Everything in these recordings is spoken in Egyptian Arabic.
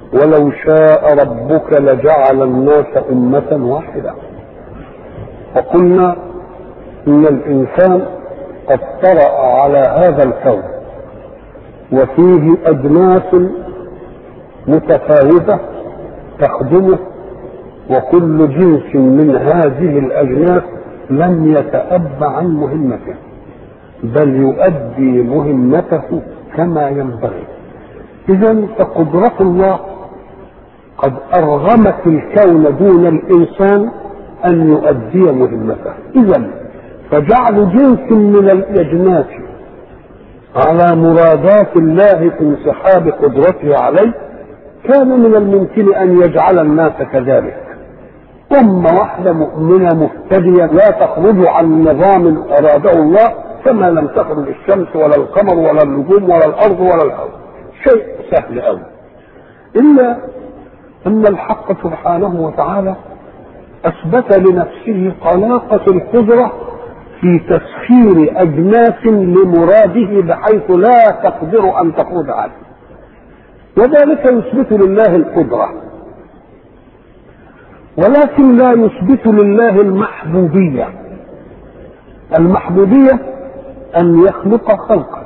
ولو شاء ربك لجعل الناس أمة واحدة وقلنا إن الإنسان قد طرأ على هذا الكون وفيه أجناس متفاوتة تخدمه وكل جنس من هذه الأجناس لم يتأب عن مهمته بل يؤدي مهمته كما ينبغي إذا فقدرة الله قد أرغمت الكون دون الإنسان أن يؤدي مهمته إذا فجعل جنس من الأجناس على مرادات الله في انسحاب قدرته عليه كان من الممكن أن يجعل الناس كذلك أمة واحدة مؤمنة مهتدية لا تخرج عن نظام أراده الله كما لم تخرج الشمس ولا القمر ولا النجوم ولا الأرض ولا الهواء شيء سهل أوي إلا أن الحق سبحانه وتعالى أثبت لنفسه طلاقة القدرة في تسخير أجناس لمراده بحيث لا تقدر أن تخرج عنه وذلك يثبت لله القدرة ولكن لا يثبت لله المحبوبية المحبوبية أن يخلق خلقا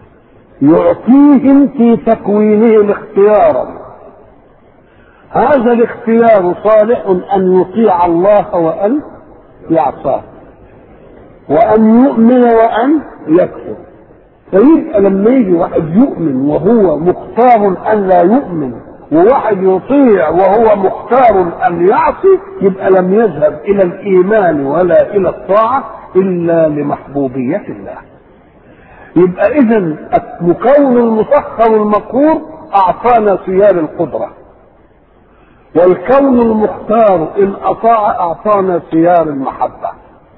يعطيهم في تكوينهم اختيارا هذا الاختيار صالح أن يطيع الله وأن يعصاه وأن يؤمن وأن يكفر فيبقى لما يجي واحد يؤمن وهو مختار أن لا يؤمن وواحد يطيع وهو مختار أن يعصي يبقى لم يذهب إلى الإيمان ولا إلى الطاعة إلا لمحبوبية الله يبقى إذا المكون المسخر المقهور أعطانا سيال القدرة والكون المختار إن أطاع أعطانا سيال المحبة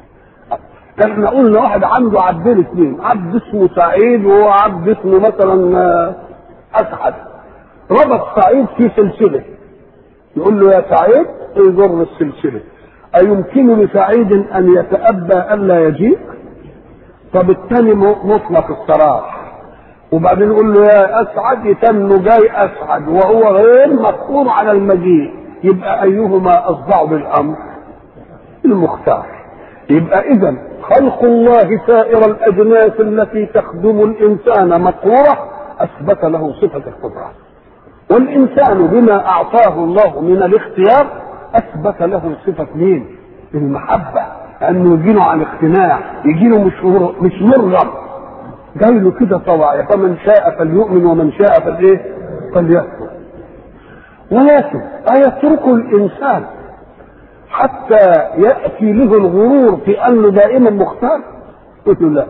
احنا قلنا واحد عنده عبدين اثنين عبد اسمه سعيد وهو عبد اسمه مثلا اسعد ربط سعيد في سلسله يقول له يا سعيد انظر السلسله أيمكن لسعيد أن يتأبى ألا يجيء؟ طب الثاني مطلق السراح وبعدين يقول له يا أسعد يتم جاي أسعد وهو غير مقهور على المجيء يبقى أيهما أصدع بالأمر؟ المختار يبقى إذا خلق الله سائر الأجناس التي تخدم الإنسان مقهورة أثبت له صفة القدرة والإنسان بما أعطاه الله من الاختيار أثبت له صفة مين؟ المحبة أنه يجيله عن اقتناع يجيله مش مش مرغم جاي له كده طوعية فمن شاء فليؤمن ومن شاء فالايه؟ فليكفر ولكن أيترك الإنسان حتى يأتي له الغرور في أنه دائما مختار؟ قلت له لا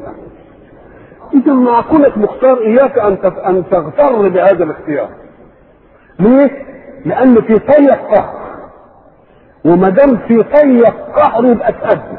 إذا مع كونك مختار إياك أن أن تغتر بهذا الاختيار. ليه؟ لأن في طيق قهر وما دام في طيق قهر يبقى تأدب.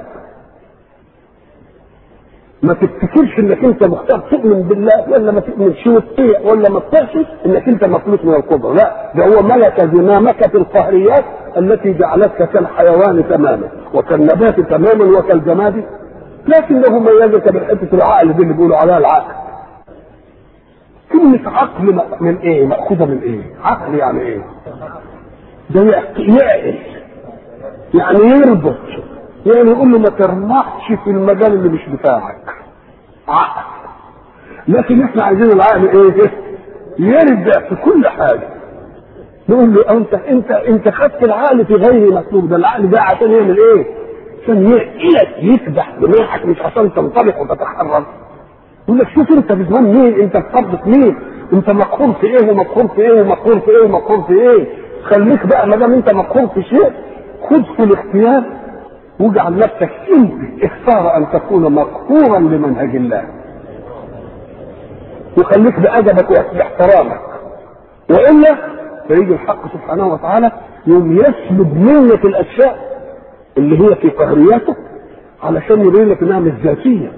ما تفتكرش انك انت مختار تؤمن بالله ولا ما تؤمنش وتطيع ولا ما تطيعش انك انت مخلوق من القدره، لا ده هو ملك زمامك في القهريات التي جعلتك كالحيوان تماما وكالنبات تماما وكالجماد لكنه ميزك بالحته العقل دي اللي بيقولوا عليها العقل. كلمة عقل من ايه؟ مأخوذة من ايه؟ عقل يعني ايه؟ ده يعقل يعني يربط يعني يقول له ما ترمحش في المجال اللي مش بتاعك عقل لكن احنا عايزين العقل ايه يرجع في كل حاجه نقول له انت انت انت خدت العقل في غير مطلوب ده العقل ده عشان يعمل ايه؟ عشان يعقلك يكبح دماغك مش عشان تنطلق وتتحرك يقول لك شوف انت بتقول مين انت بتطبق مين انت مقهور في ايه ومقهور في ايه ومقهور في ايه ومقهور في ايه خليك بقى ما دام انت مقهور في شيء خذ في الاختيار واجعل نفسك انت اختار ان تكون مقهورا لمنهج الله وخليك بادبك باحترامك والا فيجي الحق سبحانه وتعالى يوم يسلب منك الاشياء اللي هي في قهرياتك علشان يبين لك انها مش ذاتيه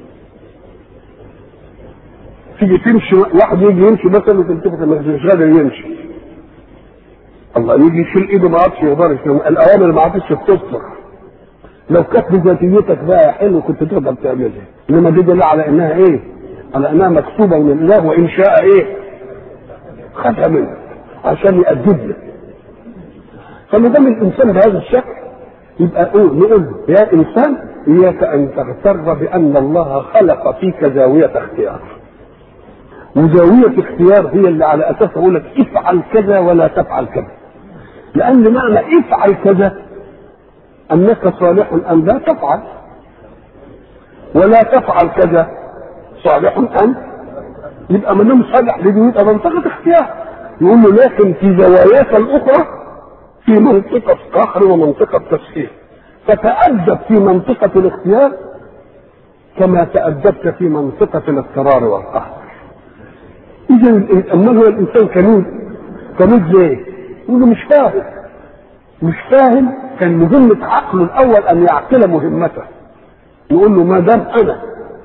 تيجي تمشي واحد يجي يمشي مثلا وتلتفت مش قادر يمشي الله يجي يشيل ايده ما عادش يقدرش الاوامر ما عادش بتصلح لو كانت بذاتيتك بقى حلو كنت تقدر تعملها انما دي دليل على انها ايه؟ على انها مكتوبه من الله وان شاء ايه؟ خدها منك عشان يأدبنا فما دام الانسان بهذا الشكل يبقى قول نقول له يا انسان اياك ان تغتر بان الله خلق فيك زاويه اختيار وزاويه اختيار هي اللي على اساسها يقول لك افعل كذا ولا تفعل كذا لان معنى افعل كذا انك صالح ان لا تفعل ولا تفعل كذا صالح ان يبقى ما دام صالح لدي يبقى منطقه اختيار يقول له لكن في زواياك الاخرى في منطقه قهر ومنطقه تسخير فتأدب في منطقة الاختيار كما تأدبت في منطقة الاضطرار والقهر. إذا أمال هو الإنسان كنود كنود ليه؟ يقول له مش فاهم مش فاهم كان مهمة عقله الأول أن يعقل مهمته يقول له ما دام أنا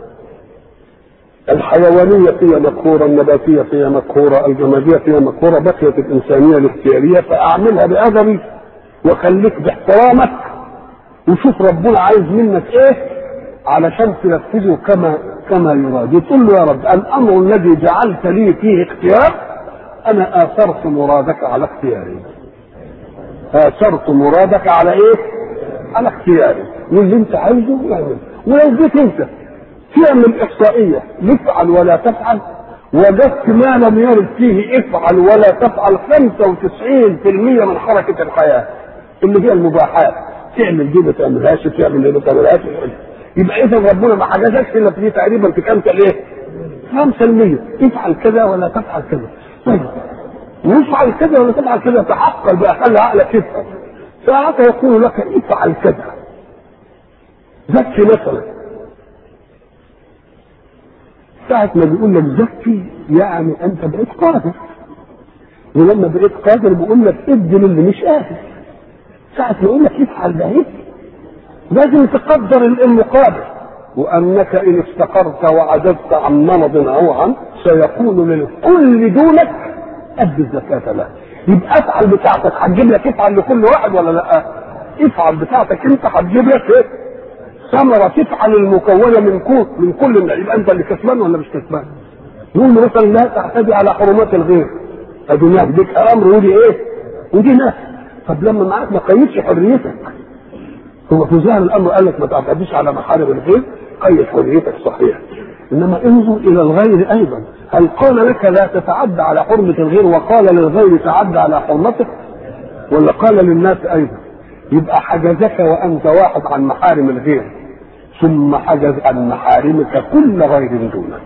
الحيوانية فيها مقهورة النباتية فيها مقهورة الجمادية فيها مقهورة بقيت الإنسانية الاختيارية فأعملها بأدبي وخليك باحترامك وشوف ربنا عايز منك ايه علشان تنفذه كما كما يراد تقول له يا رب الامر الذي جعلت لي فيه اختيار انا اثرت مرادك على اختياري اثرت مرادك على ايه على اختياري واللي انت عايزه اعمل ولو جيت انت تعمل احصائيه افعل ولا تفعل وجدت ما لم يرد فيه افعل ولا تفعل 95% من حركه الحياه اللي هي المباحات تعمل دي ما تعملهاش تعمل دي ما تعملهاش يبقى اذا ربنا ما حجزكش الا في تقريبا في كام ايه؟ 5% افعل كذا ولا تفعل كذا طيب وافعل كذا ولا تفعل كذا تعقل بقى خلي عقلك يفهم ساعتها يقول لك افعل كذا زكي مثلا ساعة ما بيقول لك زكي يعني انت بقيت قادر ولما بقيت قادر بيقول لك ادي للي مش قادر ساعة ما يقول لك افعل ده ايه لازم تقدر المقابل وانك ان استقرت وعجزت عن مرض او عن سيكون للكل دونك ادي الزكاة له يبقى افعل بتاعتك هتجيب لك افعل لكل واحد ولا لا؟ افعل بتاعتك انت هتجيب لك ايه؟ ثمرة تفعل المكونة من كل من كل الناس يبقى انت اللي كسبان ولا مش كسبان؟ يقول مثلا لا تعتدي على حرمات الغير ادي ناس ديك امر ودي ايه؟ ودي ناس طب لما معاك ما قيدش حريتك هو في ظاهر الامر قال لك ما تعتديش على محارم الغير قيد حريتك صحيح انما انظر الى الغير ايضا هل قال لك لا تتعدى على حرمة الغير وقال للغير تعدى على حرمتك ولا قال للناس ايضا يبقى حجزك وانت واحد عن محارم الغير ثم حجز عن محارمك كل غير دونك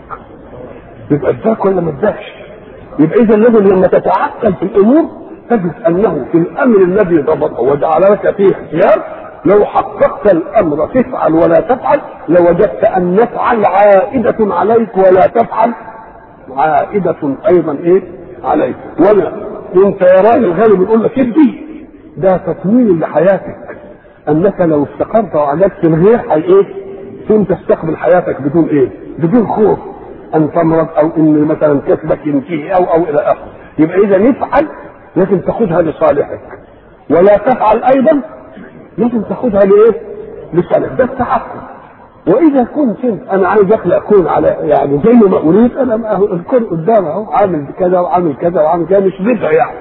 يبقى اداك ولا ما اداكش يبقى اذا لازم لما تتعقل في الامور تجد انه في الامر الذي ضبطه وجعل لك فيه اختيار لو حققت الامر تفعل ولا تفعل لوجدت ان نفعل عائدة عليك ولا تفعل عائدة ايضا ايه عليك ولا كنت يا راجل غالب يقول لك ادي ده تكوين لحياتك انك لو استقرت وعجزت الغير هي ايه كنت تستقبل حياتك بدون ايه بدون خوف ان تمرض او ان مثلا كسبك ينتهي او او الى اخره يبقى اذا نفعل لازم تاخذها لصالحك ولا تفعل ايضا لازم تاخذها لايه؟ لصالحك ده التحكم واذا كنت انت انا عايز اخلق كون على يعني زي ما اريد انا الكون قدام اهو عامل كذا وعامل كذا وعامل كذا مش بدعه يعني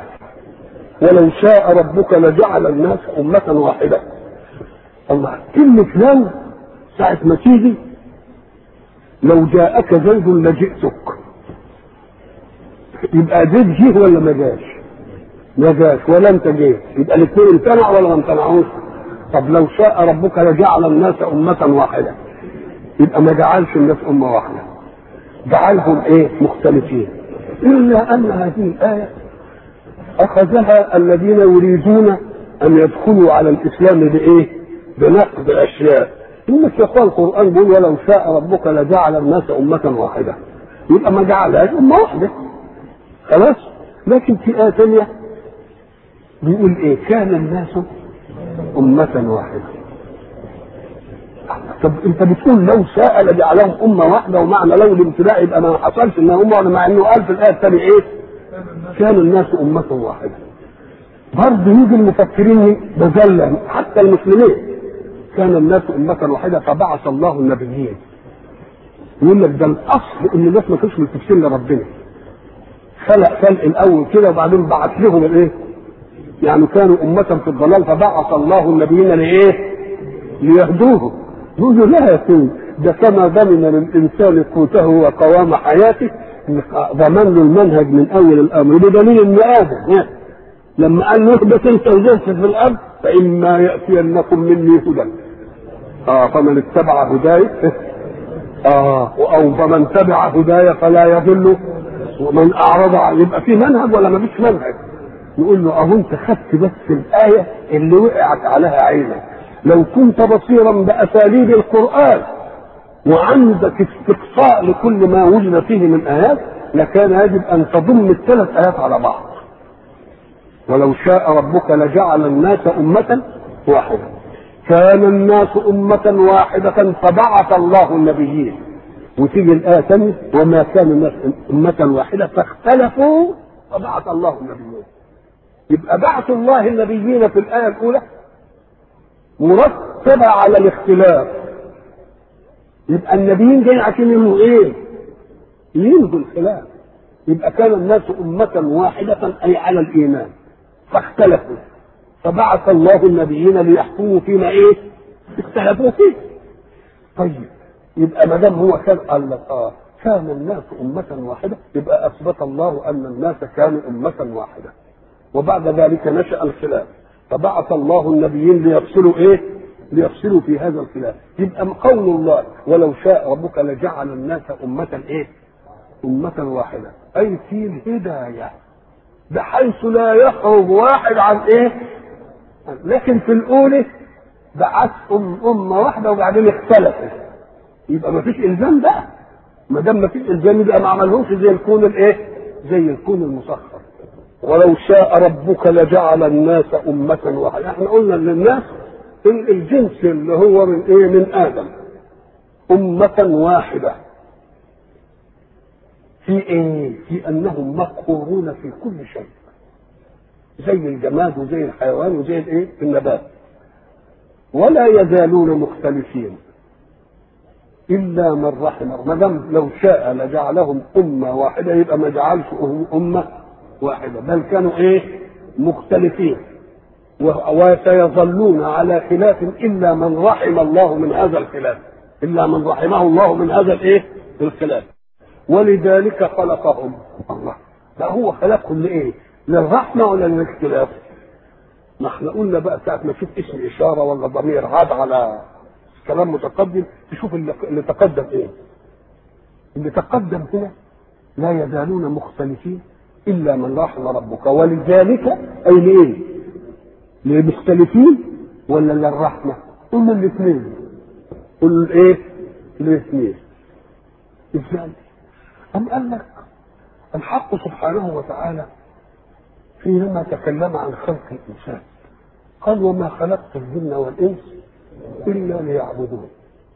ولو شاء ربك لجعل الناس امه واحده الله كلمه لو ساعه ما تيجي لو جاءك زيد لجئتك يبقى زيد جه ولا ما جاش؟ ما جاش ولا انت جيت يبقى الاثنين امتنعوا ولا ما امتنعوش؟ طب لو شاء ربك لجعل الناس أمة واحدة يبقى ما جعلش الناس أمة واحدة جعلهم إيه مختلفين إلا أن هذه الآية أخذها الذين يريدون أن يدخلوا على الإسلام بإيه؟ بنقد أشياء إن في القرآن بيقول ولو شاء ربك لجعل الناس أمة واحدة يبقى ما جعلهاش أمة واحدة خلاص لكن في آية ثانية بيقول إيه؟ كان الناس أمة واحدة طب انت بتقول لو شاء لجعلهم امه واحده ومعنى لو الابتلاء يبقى ما حصلش انها امه واحده مع انه قال في الايه الثانيه ايه؟ كان الناس امه واحده. برضه يجي المفكرين بذلا حتى المسلمين كان الناس امه واحده فبعث الله النبيين. يقول لك ده الاصل ان الناس ما كانوش ملتفتين لربنا. خلق خلق الاول كده وبعدين بعت لهم الايه؟ يعني كانوا امه في الضلال فبعث الله النبيين لايه؟ ليهدوه يقول له لا يا سيدي ده كما ضمن للانسان قوته وقوام حياته ضمن له المنهج من اول الامر بدليل ان ادم لما قال له اهبط انت وزلت في الارض فاما ياتينكم مني هدى اه فمن اتبع هداي اه او فمن تبع هداي فلا يضل ومن اعرض عن يبقى في منهج ولا ما فيش منهج نقول له اهو انت خدت بس الايه اللي وقعت عليها عينك لو كنت بصيرا باساليب القران وعندك استقصاء لكل ما وجد فيه من ايات لكان يجب ان تضم الثلاث ايات على بعض ولو شاء ربك لجعل الناس امه واحده كان الناس أمة واحدة فبعث الله النبيين وتيجي الآية ثانية وما كان الناس أمة واحدة فاختلفوا فبعث الله النبيين يبقى بعث الله النبيين في الآية الأولى مرتبة على الاختلاف يبقى النبيين جايين عشان ينهوا ايه؟ ينهوا الخلاف يبقى كان الناس أمة واحدة أي على الإيمان فاختلفوا فبعث الله النبيين ليحكموا فيما ايه؟ اختلفوا فيه. طيب يبقى ما دام هو كان قال لك اه كان الناس أمة واحدة يبقى أثبت الله أن الناس كانوا أمة واحدة. وبعد ذلك نشأ الخلاف فبعث الله النبيين ليفصلوا ايه؟ ليفصلوا في هذا الخلاف. يبقى قول الله ولو شاء ربك لجعل الناس أمة ايه؟ أمة واحدة أي في الهداية بحيث لا يخرج واحد عن ايه؟ لكن في الاولى بعث أم أمة واحدة وبعدين اختلفت يبقى ما فيش إلزام بقى ما دام ما فيش إلزام يبقى ما عملهوش زي الكون الإيه؟ زي الكون المسخر ولو شاء ربك لجعل الناس أمة واحدة احنا قلنا للناس الجنس اللي هو من إيه؟ من آدم أمة واحدة في إيه؟ في أنهم مقهورون في كل شيء زي الجماد وزي الحيوان وزي الايه النبات ولا يزالون مختلفين الا من رحم ما دام لو شاء لجعلهم امه واحده يبقى ما جعلش امه واحده بل كانوا ايه مختلفين وسيظلون على خلاف الا من رحم الله من هذا الخلاف الا من رحمه الله من هذا الايه الخلاف ولذلك خلقهم الله لا هو خلقهم لايه للرحمه ولا للاختلاف؟ ما احنا قلنا بقى ساعه ما تشوف اسم اشاره ولا ضمير عاد على كلام متقدم تشوف اللي, اللي تقدم ايه؟ اللي تقدم هنا لا يزالون مختلفين الا من رحم ربك ولذلك اي لايه؟ للمختلفين ولا للرحمه؟ قلنا الاثنين قل ايه؟ الاثنين ازاي؟ أم قال لك الحق سبحانه وتعالى حينما تكلم عن خلق الانسان قال وما خلقت الجن والانس الا ليعبدون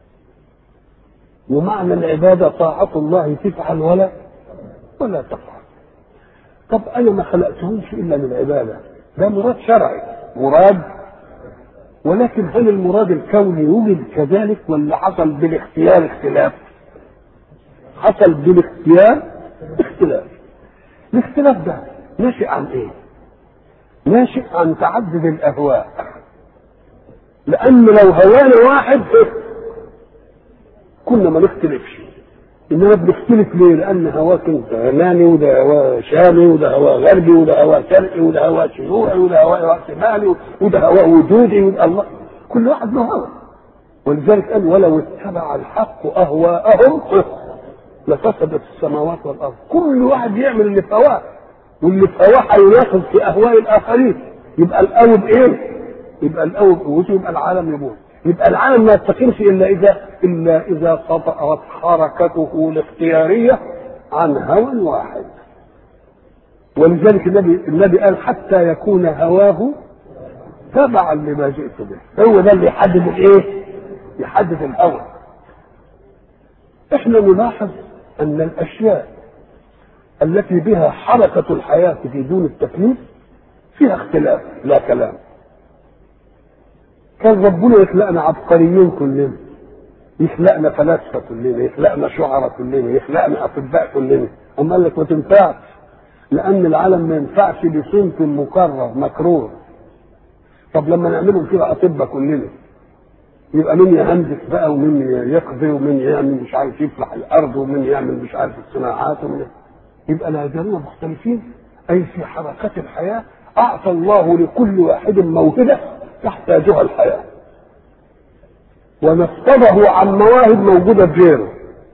ومعنى العباده طاعه الله تفعل ولا ولا تفعل طب انا ما خلقتهمش الا للعباده ده مراد شرعي مراد ولكن هل المراد الكوني يوجد كذلك ولا حصل بالاختيار اختلاف حصل بالاختيار اختلاف الاختلاف ده ناشئ عن ايه ناشئ عن تعدد الاهواء لان لو هوانا واحد كنا ما نختلفش انما بنختلف ليه لان هواك انت يماني وده هوا شامي وده هوا غربي وده هوا شرقي وده هوا شيوعي وده هوا راسمالي وده هوا وجودي وده الله كل واحد له هوا ولذلك قال ولو اتبع الحق اهواءهم لفسدت السماوات والارض كل واحد يعمل اللي في هواه واللي في هواه هيناقض في اهواء الاخرين يبقى الاول بايه؟ يبقى الاول بقوته يبقى العالم يموت يبقى العالم ما يستقيمش الا اذا الا اذا سطأت حركته الاختياريه عن هوى واحد ولذلك النبي النبي قال حتى يكون هواه تبعا لما جئت به هو ده اللي يحدد الايه؟ يحدد الهوى احنا نلاحظ ان الاشياء التي بها حركة الحياة في دون التكليف فيها اختلاف لا كلام كان ربنا يخلقنا عبقريين كلنا يخلقنا فلاسفة كلنا يخلقنا شعراء كلنا يخلقنا أطباء كلنا أما قال لك ما تنفعش لان العالم ما ينفعش بصنف مكرر مكرور طب لما نعملهم كده اطباء كلنا يبقى مين يهندس بقى ومين يقضي ومين يعمل مش عارف يفلح الارض ومين يعمل مش عارف الصناعات ومين يبقى لا يزالون مختلفين اي في حركه الحياه اعطى الله لكل واحد موهبه تحتاجها الحياه ونفضه عن مواهب موجوده في غيره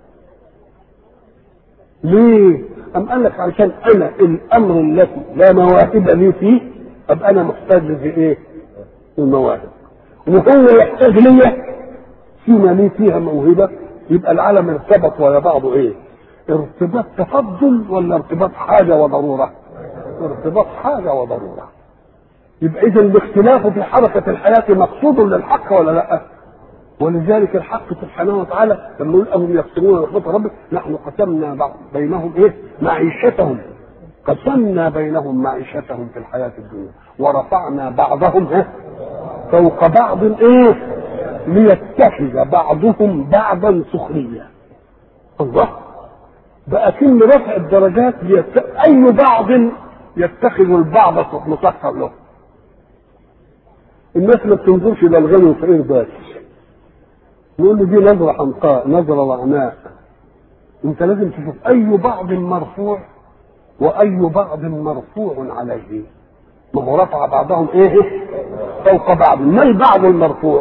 ليه؟ أم قال لك عشان أنا الأمر الذي لا مواهب لي فيه أبقى أنا محتاج لإيه؟ المواهب وهو يحتاج ليا فيما لي فيها موهبة يبقى العالم ارتبط ويا بعضه إيه؟ ارتباط تفضل ولا ارتباط حاجة وضرورة؟ ارتباط حاجة وضرورة يبقى إذا الاختلاف في حركة الحياة مقصود للحق ولا لأ؟ ولذلك الحق سبحانه وتعالى لما يقول أهم يقسمون رحمة ربك نحن قسمنا بينهم إيه؟ معيشتهم قسمنا بينهم معيشتهم في الحياة الدنيا ورفعنا بعضهم إيه؟ فوق بعض إيه؟ ليتخذ بعضهم بعضا سخريا الله بقى كل رفع الدرجات ليت... أي بعض يتخذ البعض مسخر له الناس ما بتنظرش الى الغني والفقير بس نقول له دي نظرة حمقاء نظرة وعناء انت لازم تشوف اي بعض مرفوع واي بعض مرفوع عليه ما هو رفع بعضهم ايه فوق بعض ما البعض المرفوع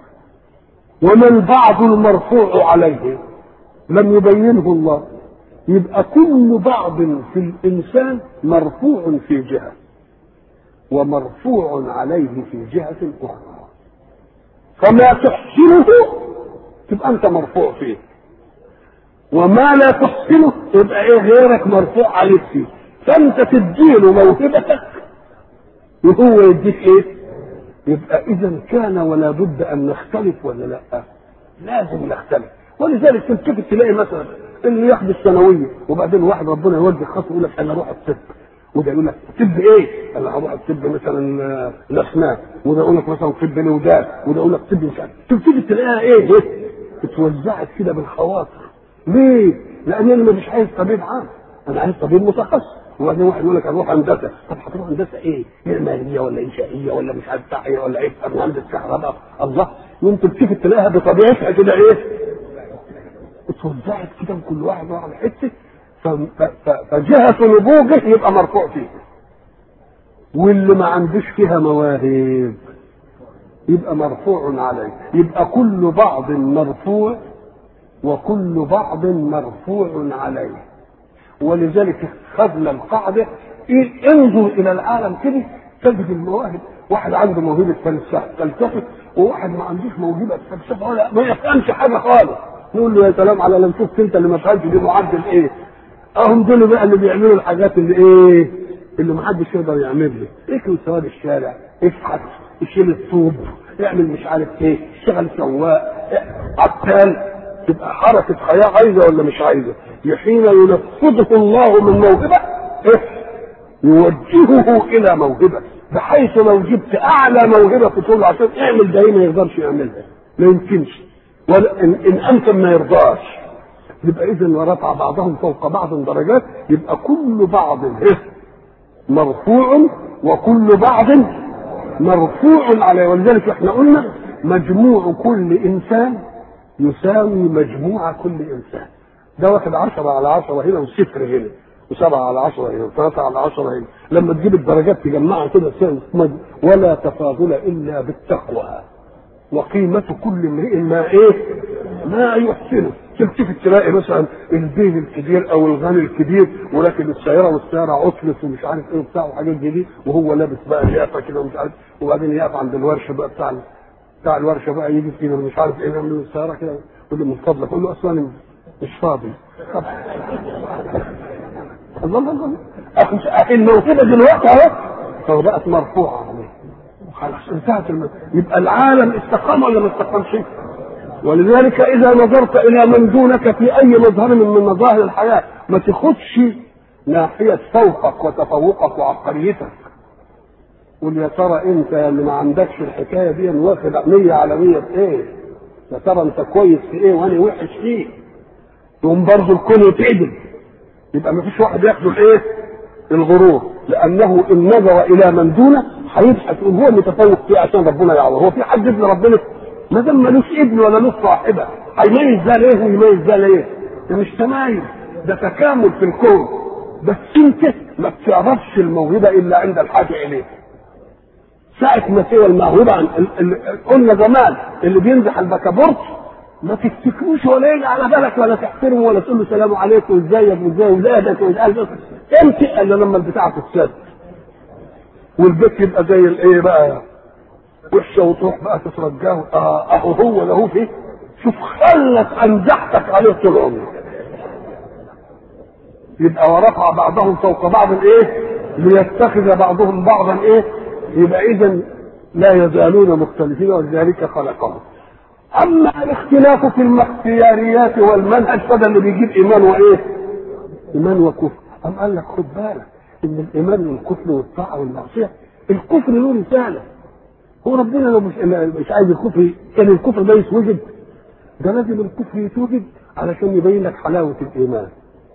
وما البعض المرفوع عليه لم يبينه الله يبقى كل بعض في الانسان مرفوع في جهه ومرفوع عليه في جهه اخرى فما تحسنه تبقى انت مرفوع فيه وما لا تحسنه يبقى ايه غيرك مرفوع عليك فيه فانت تديله موهبتك وهو يديك ايه يبقى اذا كان ولا بد ان نختلف ولا لا لازم نختلف ولذلك تلتفت تلاقي مثلا اللي ياخد الثانويه وبعدين واحد ربنا يوجه خاصه يقول لك انا اروح الطب وده يقول لك طب ايه؟ انا هروح الطب مثلا الاسنان وده يقول لك مثلا طب الودان وده يقول لك طب مش عارف تبتدي تلاقيها ايه؟ ايه؟ اتوزعت كده بالخواطر ليه؟ لان انا مش عايز طبيب عام انا عايز طبيب متخصص وبعدين واحد يقول لك اروح هندسه طب هتروح هندسه ايه؟ معماريه ولا انشائيه ولا مش عارف بتاع ولا ايه؟ مهندس كهرباء الله وانت بتيجي تلاقيها بطبيعتها كده ايه؟ اتوزعت كده وكل واحد على حته فجهة نبوغه يبقى مرفوع فيه واللي ما عندوش فيها مواهب يبقى مرفوع عليه يبقى كل بعض مرفوع وكل بعض مرفوع عليه ولذلك خذنا القاعدة إيه انظر إلى العالم كده تجد المواهب واحد عنده موهبة فلسفة وواحد ما عندوش موهبة فلسفة ولا ما يفهمش حاجة خالص نقول له يا سلام على لما شفت انت اللي ما فهمش دي معدل ايه اهم دول بقى اللي بيعملوا الحاجات اللي ايه اللي ما حدش يقدر يعملها اكل سواد الشارع افحت يشيل الطوب يعمل مش عارف ايه اشتغل سواق عطال تبقى حركة حياة عايزة ولا مش عايزة حين ينفذه الله من موهبة إيه؟ يوجهه إلى موهبة بحيث لو جبت أعلى موهبة في طول عشان اعمل ده ما يقدرش يعملها ما يمكنش ولا إن, إن أمكن ما يرضاش يبقى إذا ورفع بعضهم فوق بعض درجات يبقى كل بعض إيه؟ مرفوع وكل بعض مرفوع عليه ولذلك احنا قلنا مجموع كل انسان يساوي مجموع كل انسان ده واخد عشرة على عشرة هنا وصفر هنا وسبعة على عشرة هنا وثلاثة على عشرة هنا لما تجيب الدرجات تجمعها كده ولا تفاضل إلا بالتقوى وقيمة كل امرئ ما ايه ما يحسنه تلتفت تلاقي مثلا البين الكبير او الغني الكبير ولكن السياره والسياره عطلت ومش عارف ايه وبتاع وحاجات دي وهو لابس بقى يافه كده ومش عارف وبعدين يقف عند الورشه بقى بتاع بتاع الورشه بقى يجي فينا مش عارف ايه يعمل السياره كده يقول له من فضلك يقول له اصلا مش فاضي طب الله الله الله اخي الموهبه دلوقتي اهو فهو بقت مرفوعه عليه خلاص انتهت الم... يبقى العالم استقام ولا ما استقامش؟ ولذلك اذا نظرت الى من دونك في اي مظهر من مظاهر الحياه ما تاخدش ناحيه فوقك وتفوقك وعبقريتك قول يا ترى انت اللي ما عندكش الحكايه دي واخد 100 على 100 في ايه؟ يا ترى انت كويس في ايه وانا وحش فيه؟ يقوم برضه الكون يتعدل يبقى ما فيش واحد ياخده الايه؟ الغرور لانه ان نظر الى من دونه هيبحث يقول هو متفوق فيه عشان ربنا يعوض هو في حد ابن ربنا ما دام ملوش ابن ولا له صاحبه هيميز ده ليه ويميز ده ليه؟ ده مش تمايز ده تكامل في الكون بس انت ما بتعرفش الموهبه الا عند الحاجه اليه ساعة ما سوى الموهبة عن ال- ال- قلنا زمان اللي بينزح البكابورت ما تفتكروش ولا يجي على بالك ولا تحترمه ولا تقول له سلام عليكم وازيك وازاي وزادك وازاي امتى الا لما البتاع تتسد والبيت يبقى زي الايه بقى وحشه وتروح بقى تترجاه اه اهو هو ده هو فيه شوف خلت انجحتك عليه طول عمرك يبقى ورفع بعضهم فوق بعض الايه ليتخذ بعضهم بعضا ايه يبقى اذا لا يزالون مختلفين ولذلك خلقهم اما الاختلاف في الاختياريات والمنهج فده اللي بيجيب ايمان وايه ايمان وكفر أم قال لك خد بالك ان الايمان والكفر والطاعه والمعصيه الكفر له رساله هو ربنا لو مش مش عايز الكفر كان الكفر ده يتوجد ده لازم الكفر يتوجد علشان يبين لك حلاوه الايمان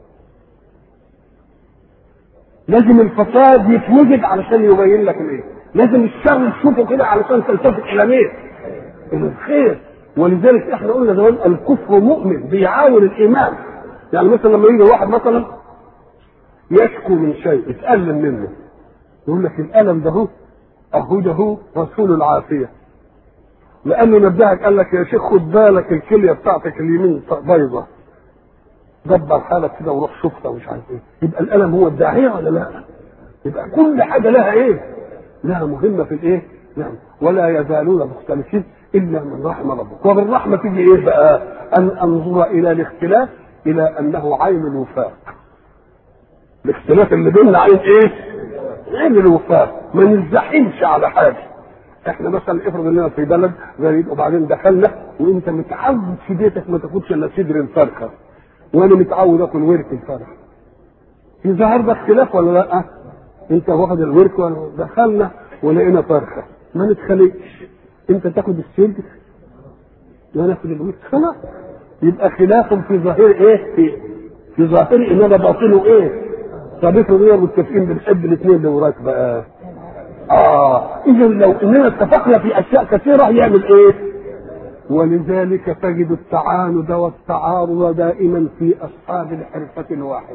لازم الفساد يتوجد علشان يبين لك الايه لازم الشر تشوفه كده علشان تلتفت الى مين الى الخير ولذلك احنا قلنا زمان الكفر مؤمن بيعاون الايمان يعني مثلا لما يجي واحد مثلا يشكو من شيء يتألم منه يقول لك الألم ده هو أهو ده هو رسول العافية لأنه نبهك قال لك يا شيخ خد بالك الكلية بتاعتك اليمين بيضة دبر حالك كده وروح شوفها ومش عارف ايه يبقى الألم هو الداعية ولا لا؟ يبقى كل حاجة لها ايه؟ لها مهمة في الايه؟ نعم ولا يزالون مختلفين إلا من رحم ربك وبالرحمة تيجي ايه بقى؟ أن أنظر إلى الاختلاف إلى أنه عين الوفاق الاختلاف اللي بيننا عين ايه؟ عين الوفاق ما نزحمش على حاجه احنا مثلا افرض اننا في بلد غريب وبعدين دخلنا وانت متعود في بيتك ما تاخدش الا صدر الفرخه وانا متعود اكل ورك الفرخه في ظهر ده اختلاف ولا لا؟ انت واخد الورك ولا دخلنا ولقينا فرخه ما نتخانقش انت تاخد الصدر وانا اخد الورك خلاص يبقى خلاف في ظاهر ايه؟ في في ظاهر انما باطنه ايه؟ طب افرض ايه متفقين بنحب الاثنين اللي وراك بقى اه اذا لو اننا اتفقنا في اشياء كثيره يعمل ايه ولذلك تجد التعاند والتعارض دائما في اصحاب الحرفه الواحده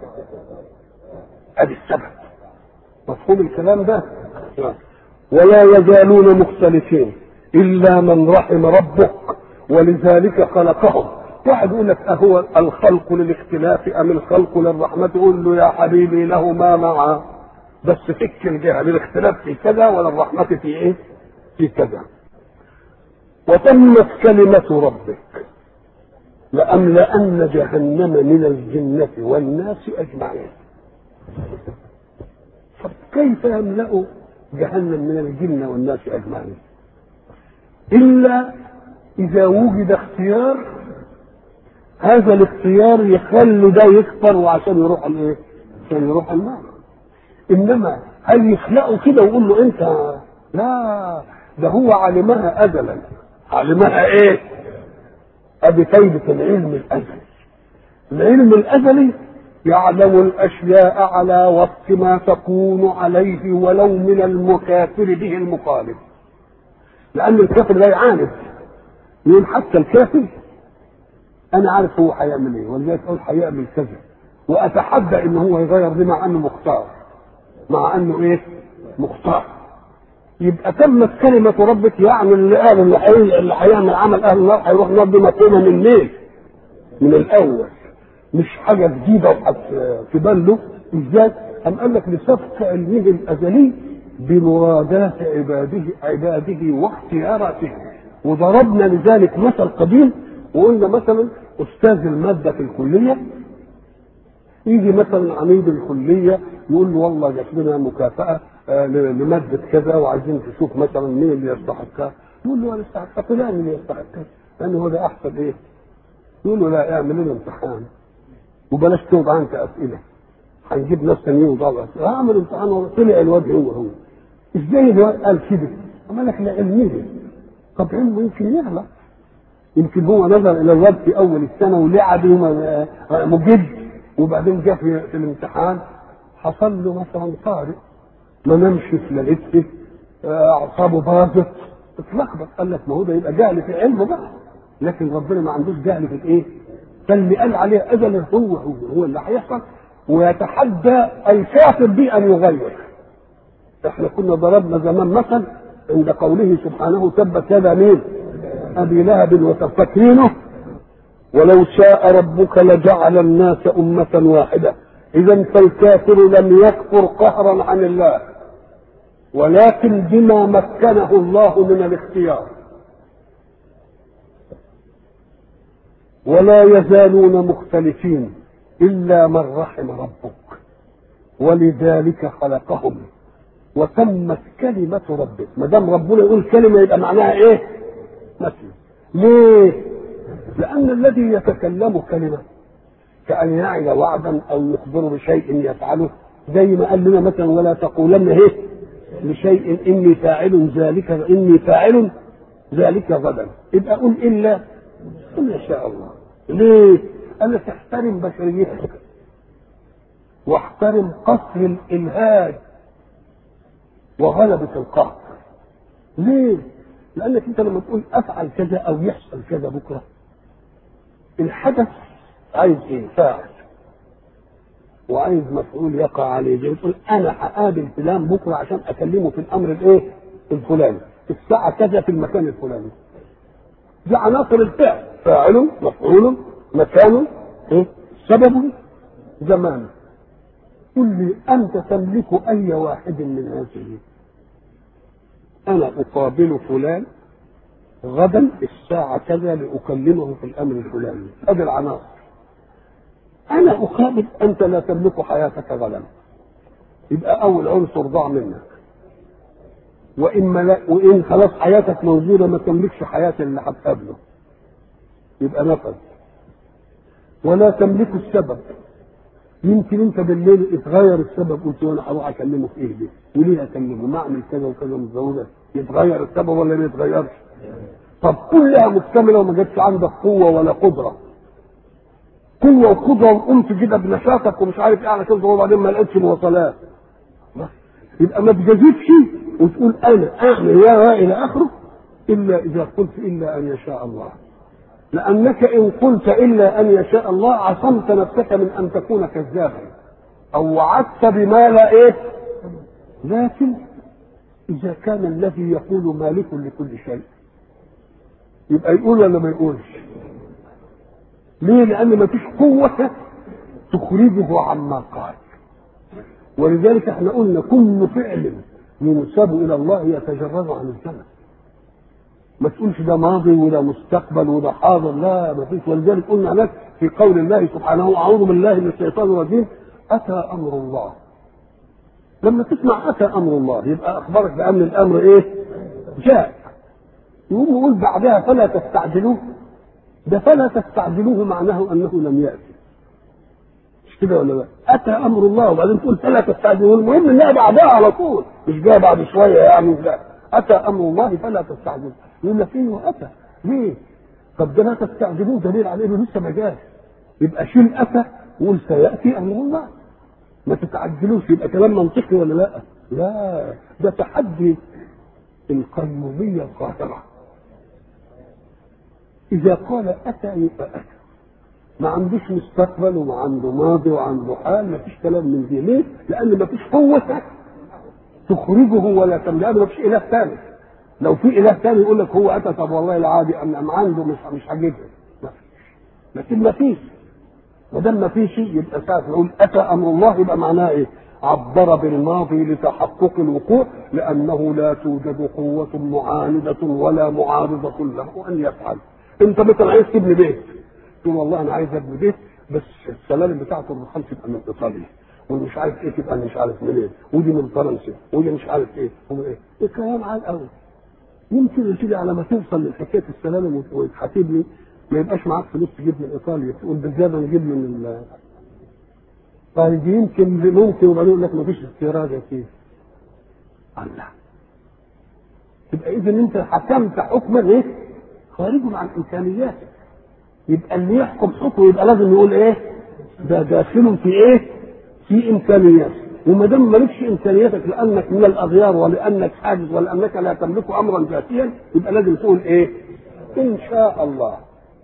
ادي السبب مفهوم الكلام ده ولا يزالون مختلفين الا من رحم ربك ولذلك خلقهم واحد يقول لك أهو الخلق للاختلاف أم الخلق للرحمة يقول له يا حبيبي له ما معه بس فك الجهة للاختلاف في كذا وللرحمة في إيه؟ في كذا وتمت كلمة ربك لأملأن جهنم من الجنة والناس أجمعين طب كيف يملأ جهنم من الجنة والناس أجمعين إلا إذا وجد اختيار هذا الاختيار يخلي ده يكفر وعشان يروح الايه؟ عشان يروح النار. انما هل يخلقه كده ويقول له انت لا ده هو علمها ازلا علمها ايه؟ ادي فايدة العلم الازلي. العلم الازلي يعلم الاشياء على وفق ما تكون عليه ولو من المكافر به المخالف. لان الكافر لا يعاند. يقول حتى الكافر انا عارف هو هيعمل ايه ولذلك اقول هيعمل كذا واتحدى ان هو يغير دي مع انه مختار مع انه ايه مختار يبقى تمت كلمة ربك يعني اللي قال اللي حي... اللي هيعمل عمل اهل النار هيروح نار دي مفهومة من ليه؟ من الاول مش حاجة جديدة وحت في باله ازاي؟ أم قال لك لسبق علمه الازلي بمرادات عباده عباده واختياراته وضربنا لذلك مثل قديم وقلنا مثلا استاذ الماده في الكليه يجي مثلا عميد الكليه يقول له والله جات لنا مكافاه آه لماده كذا وعايزين تشوف مثلا مين اللي يستحقها يقول له انا استحقها فلان اللي يستحقها لان هو ده احسن ايه يقول له لا اعمل لنا امتحان وبلاش توضع انت اسئله هنجيب ناس ثانيين وضعوا اسئله اعمل امتحان طلع الواد هو هو ازاي الواد قال كده؟ عمل لك لعلمه طب علمه يمكن يغلط يمكن هو نظر الى الواد في اول السنه ولعب مجد وبعدين جه في, في الامتحان حصل له مثلا طارئ ما نمش في ليلته اعصابه باظت اتلخبط قال لك ما هو ده يبقى جهل في علمه بقى لكن ربنا ما عندوش جهل في الايه؟ فاللي قال عليه اجل هو هو هو اللي هيحصل ويتحدى الكافر به ان يغير احنا كنا ضربنا زمان مثل عند قوله سبحانه تبت يدا مين؟ ابي لهب وتفكرينه ولو شاء ربك لجعل الناس أمة واحدة إذا فالكافر لم يكفر قهرا عن الله ولكن بما مكنه الله من الاختيار ولا يزالون مختلفين إلا من رحم ربك ولذلك خلقهم وتمت كلمة ربك ما دام ربنا يقول كلمة يبقى معناها إيه؟ مثل ليه؟ لأن الذي يتكلم كلمة كأن يعد وعدا أو يخبر بشيء يفعله زي ما قال لنا مثلا ولا تقولن ايه لشيء إني فاعل ذلك إني فاعل ذلك غدا يبقى قل إلا إن يشاء الله ليه؟ قال تحترم بشريتك واحترم قصر الإلهاج وغلبة القهر ليه؟ لأنك أنت لما تقول أفعل كذا أو يحصل كذا بكرة الحدث عايز ايه؟ فاعل وعايز مفعول يقع عليه زي تقول انا هقابل فلان بكره عشان اكلمه في الامر الايه؟ الفلاني الساعه كذا في المكان الفلاني دي عناصر الفعل فاعل مفعول مكان ايه؟ سبب زمان قل لي انت تملك اي واحد من هذه انا اقابل فلان غدا الساعة كذا لأكلمه في الأمر الفلاني هذه العناصر أنا أقابل أنت لا تملك حياتك غدا يبقى أول عنصر ضاع منك وإن لا وإن خلاص حياتك موجودة ما تملكش حياة اللي هتقابله يبقى نفذ ولا تملك السبب يمكن انت بالليل اتغير السبب قلت وانا هروح اكلمه في ايه دي وليه اكلمه ما اعمل كذا وكذا متزوجه يتغير السبب ولا ما يتغيرش طب كلها مكتمله وما جاتش عندك قوه ولا قدره قوه وقدره وقمت كده بنشاطك ومش عارف ايه على كده وبعدين ما لقيتش مواصلات يبقى ما تجازفش وتقول انا اعمل يا الى اخره الا اذا قلت الا ان يشاء الله لانك ان قلت الا ان يشاء الله عصمت نفسك من ان تكون كذابا او وعدت بما لا ايه لكن اذا كان الذي يقول مالك لكل شيء يبقى يقول ولا ما يقولش ليه لان ما فيش قوه تخرجه عما قال ولذلك احنا قلنا كل فعل ينسب الى الله يتجرد عن الزمن ما تقولش ده ماضي وده مستقبل وده حاضر لا ما فيش ولذلك قلنا لك في قول الله سبحانه اعوذ بالله من الشيطان الرجيم اتى امر الله لما تسمع اتى امر الله يبقى اخبرك بان الامر ايه جاء يقوم يقول بعدها فلا تستعجلوه ده فلا تستعجلوه معناه انه لم ياتي مش كده ولا لا اتى امر الله وبعدين تقول فلا تستعجلوه المهم انها بعدها على طول مش جاء بعد شويه يعني لا اتى امر الله فلا تستعجلوه يقول لك ايه اتى ليه طب ده لا تستعجلوه دليل على انه لسه ما جاش يبقى شيل اتى وقول سياتي امر الله ما تتعجلوش يبقى كلام منطقي ولا لا لا ده تحدي القيوميه القاهره اذا قال اتى يبقى اتى ما عندوش مستقبل وما عنده ماضي وعنده حال ما فيش كلام من دي ليه؟ لان ما فيش قوه تخرجه ولا تملأ لأن ما فيش اله ثالث لو في اله ثاني يقول لك هو اتى طب والله العادي انا عنده مش مش هجيبها لكن ما فيش ما دام ما فيش يبقى ساعه نقول اتى امر الله يبقى معناه ايه؟ عبر بالماضي لتحقق الوقوع لانه لا توجد قوه معانده ولا معارضه له ان يفعل انت مثلا عايز تبني بيت تقول والله انا عايز ابني بيت بس السلالم بتاعته الرخام تبقى من ايطاليا ومش عارف ايه تبقى مش عارف منين ودي من فرنسا ودي مش عارف ايه ومن ايه الكلام عال قوي يمكن يا سيدي على ما توصل لحكايه السلالم وتحاسب لي ما يبقاش معاك فلوس تجيب من ايطاليا تقول بالزياده نجيب من ال طيب يمكن ممكن وبعدين يقول لك ما فيش استيراد يا سيدي الله تبقى اذا انت حكمت حكما ايه؟ خارج عن امكانياتك يبقى اللي يحكم حكم يبقى لازم يقول ايه؟ ده داخل في ايه؟ في امكانيات وما دام مالكش امكانياتك لانك من الاغيار ولانك حاجز ولانك لا تملك امرا ذاتيا يبقى لازم تقول ايه؟ ان شاء الله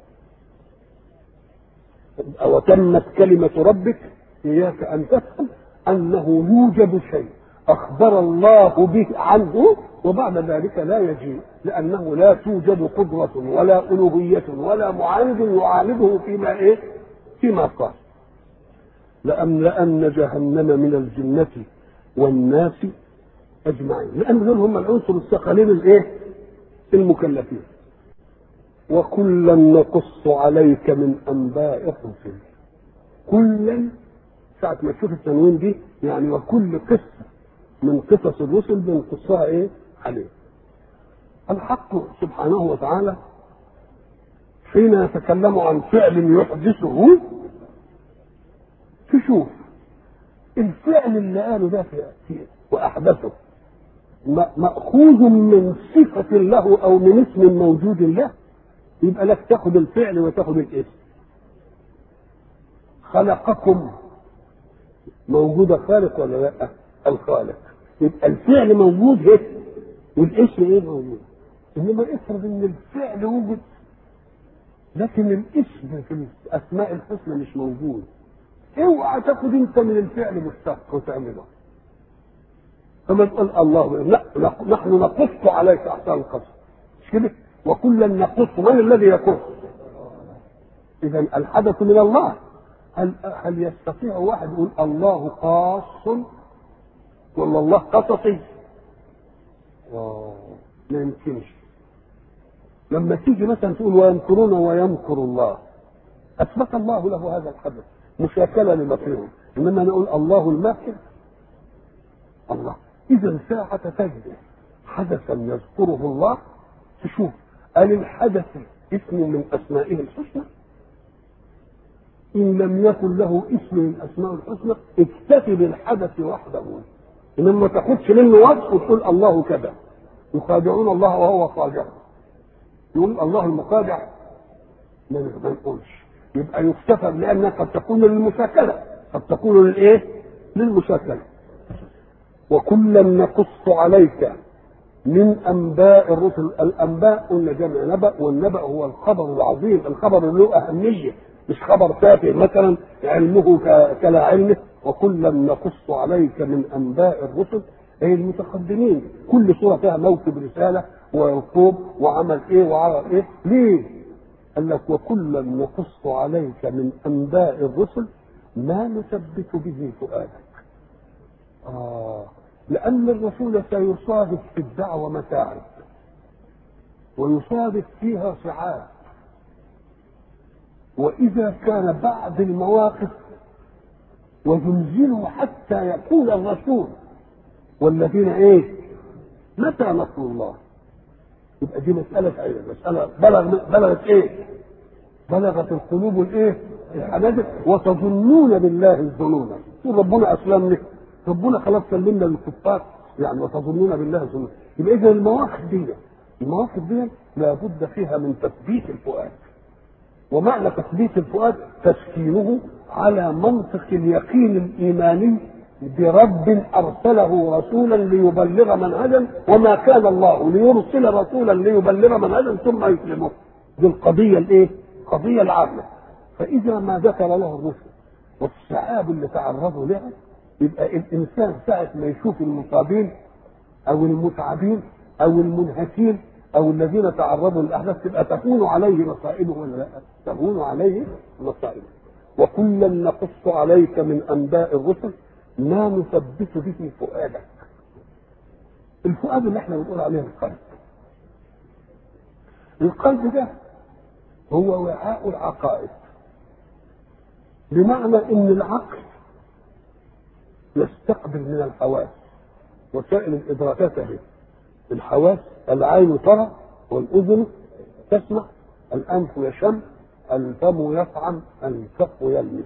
وتمت كلمة ربك إياك أن تفهم أنه يوجد شيء أخبر الله به عنه وبعد ذلك لا يجيء لأنه لا توجد قدرة ولا ألوهية ولا معاند يعانده فيما إيه؟ فيما قال لأملأن جهنم من الجنة والناس أجمعين لأن دول هم العنصر الثقلين الإيه؟ المكلفين وكلا نقص عليك من انباء الرسل كلا ساعة ما تشوف التنوين دي يعني وكل قصة من قصص الرسل بنقصها ايه عليه الحق سبحانه وتعالى حين يتكلم عن فعل يحدثه تشوف الفعل اللي قاله ده في واحدثه مأخوذ من صفة له أو من اسم موجود له يبقى لك تاخد الفعل وتاخد الاسم خلقكم موجودة خالق ولا لا الخالق يبقى الفعل موجود هيك والاسم ايه موجود انما افرض ان الفعل وجد لكن الاسم في الاسماء الحسنى مش موجود اوعى تاخد انت من الفعل مشتق وتعمله فما تقول الله لا نحن نقص عليك احسن القصص مش كده وكلا نقص من الذي يقص اذا الحدث من الله هل هل يستطيع واحد يقول الله قاص ولا الله قصصي ما يمكنش لما تيجي مثلا تقول ويمكرون ويمكر الله اثبت الله له هذا الحدث مشاكله لمكرهم انما نقول الله الماكر الله اذا ساعه تجد حدثا يذكره الله تشوف هل الحدث اسم من اسمائه الحسنى ان لم يكن له اسم من اسماء الحسنى اكتفي بالحدث وحده انما ما تاخدش منه وصف وتقول الله كذا يخادعون الله وهو خادع يقول الله المخادع ما نقولش يبقى يكتفى لانها قد تكون للمشاكله قد تكون للايه؟ للمشاكله وكلا نقص عليك من انباء الرسل الانباء قلنا جمع نبأ والنبأ هو الخبر العظيم الخبر اللي له اهميه مش خبر تافه مثلا علمه كلا علمه وكلا نقص عليك من انباء الرسل اي المتقدمين كل سوره فيها موكب رساله ويعقوب وعمل ايه وعمل ايه ليه؟ قال لك وكلا نقص عليك من انباء الرسل ما نثبت به فؤادك آه لأن الرسول سيصادف في الدعوة متاعب ويصادف فيها صعاب وإذا كان بعض المواقف وزلزلوا حتى يقول الرسول والذين ايه متى نصر الله يبقى دي مسألة ايه مسألة بلغ بلغت ايه بلغت القلوب الايه الحناجر وتظنون بالله الظنون ربنا اسلم لك ربنا خلاص سلمنا للكفار يعني وتظنون بالله الظنون يبقى اذا المواقف دي المواقف دي لابد فيها من تثبيت الفؤاد ومعنى تثبيت الفؤاد تسكينه على منطق اليقين الايماني برب ارسله رسولا ليبلغ منهجا وما كان الله ليرسل رسولا ليبلغ منهجا ثم يسلمه دي القضيه الايه؟ القضيه العامه فاذا ما ذكر له الرسل والصعاب اللي تعرضوا لها يبقى الانسان ساعه ما يشوف المصابين او المتعبين او المنهكين او الذين تعرضوا للاحداث تبقى تكون عليه مصائبه ولا لا؟ تكون عليه مصائبه وكلا نقص عليك من انباء الرسل ما نثبت به فؤادك الفؤاد اللي احنا بنقول عليه القلب القلب ده هو وعاء العقائد بمعنى ان العقل يستقبل من الحواس وسائل الادراكات اهي الحواس العين ترى والاذن تسمع الانف يشم الفم يطعم الكف يلمس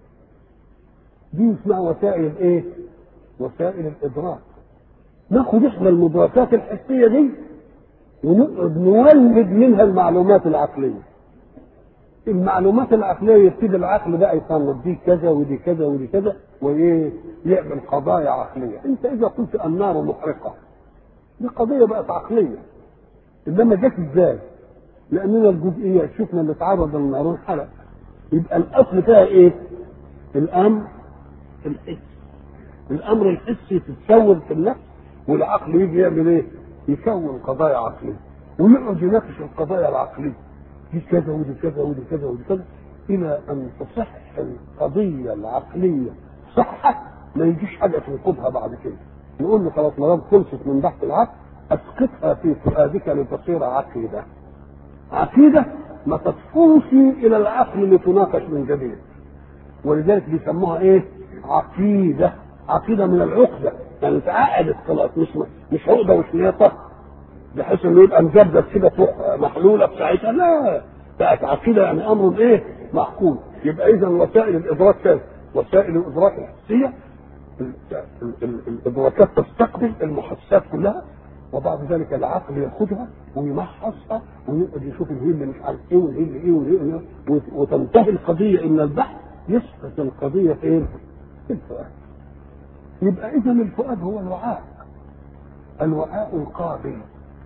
دي اسمها وسائل الايه؟ وسائل الادراك ناخد احنا المدركات الحسيه دي ونقعد نولد منها المعلومات العقليه المعلومات العقليه يبتدي العقل بقى يصنف دي كذا ودي كذا ودي كذا وايه يعمل قضايا عقليه انت اذا قلت النار محرقه دي قضيه بقت عقليه انما جت ازاي؟ لاننا الجزئيه شفنا اللي اتعرض للنار انحرق يبقى الاصل فيها ايه؟ الامر الحسي الامر الحسي تتكون في النفس والعقل يجي يعمل ايه؟ يكون قضايا عقليه ويقعد يناقش القضايا العقليه دي كذا ودي كذا ودي كذا ودي كذا الى ان تصح القضيه العقليه صحه ما يجيش حاجه تنقضها بعد كده نقول له خلاص ما دام خلصت من بحث العقل اسقطها في فؤادك لتصير عقيده عقيده ما تطفوش الى العقل لتناقش من جديد ولذلك بيسموها ايه عقيده عقيده من العقده يعني اتعقدت خلاص مش مش عقده وشنيطه بحيث انه يبقى مجدد كده فوق محلوله بتاعتها لا بقت عقيده يعني امر ايه معقول يبقى اذا وسائل الادراك كانت وسائل الادراك الحسيه الادراكات تستقبل المحسات كلها وبعد ذلك العقل ياخذها ويمحصها ويقعد يشوف الهي اللي مش عارف ايه والهي اللي ايه والهي اللي ايه وتنتهي القضيه ان البحث يسقط القضيه فين؟ في الفؤاد. يبقى اذا الفؤاد هو الوعاء. الوعاء القابل.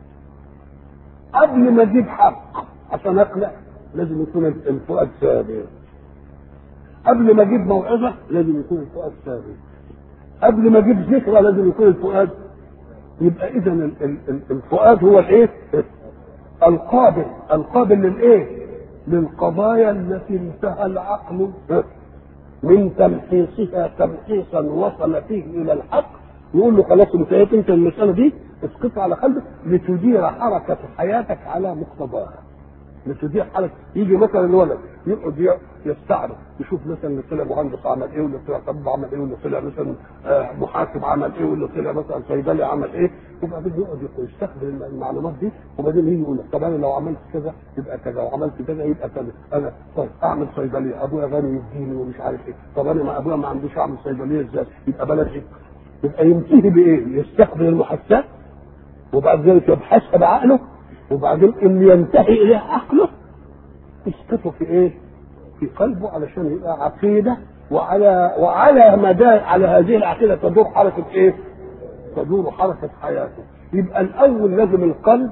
قبل ما اجيب حق عشان اقلع لازم يكون الفؤاد ثابت. قبل ما اجيب موعظه لازم يكون الفؤاد ثابت. قبل ما اجيب ذكرى لازم يكون الفؤاد يبقى اذا الفؤاد هو الايه؟ القابل القابل للايه؟ للقضايا التي انتهى العقل من تمحيصها تمحيصا وصل فيه الى الحق يقول له خلاص انتهيت انت المساله دي اسقطها على قلبك لتدير حركه حياتك على مقتضاها لتدير حركه يجي مثلا الولد يقعد يستعرض يشوف مثلا اللي طلع مهندس عمل ايه واللي طلع طبيب عمل ايه واللي طلع مثلا محاسب عمل ايه واللي طلع مثلا صيدلي عمل ايه وبعدين يقعد يستخدم المعلومات دي وبعدين يجي يقول لك طب انا لو عملت كذا يبقى كذا وعملت كذا يبقى كذا انا طيب اعمل صيدليه ابويا غني يديني ومش عارف ايه طب انا ما ابويا ما عندوش اعمل صيدليه ازاي يبقى بلاش ايه يبقى ينتهي بايه؟ يستخدم المحسات وبعد ذلك يبحثها بعقله وبعدين اللي ينتهي اليه عقله يسقطه في ايه؟ في قلبه علشان يبقى عقيده وعلى وعلى مدى على هذه العقيده تدور حركه ايه؟ تدور حركه حياته يبقى الاول لازم القلب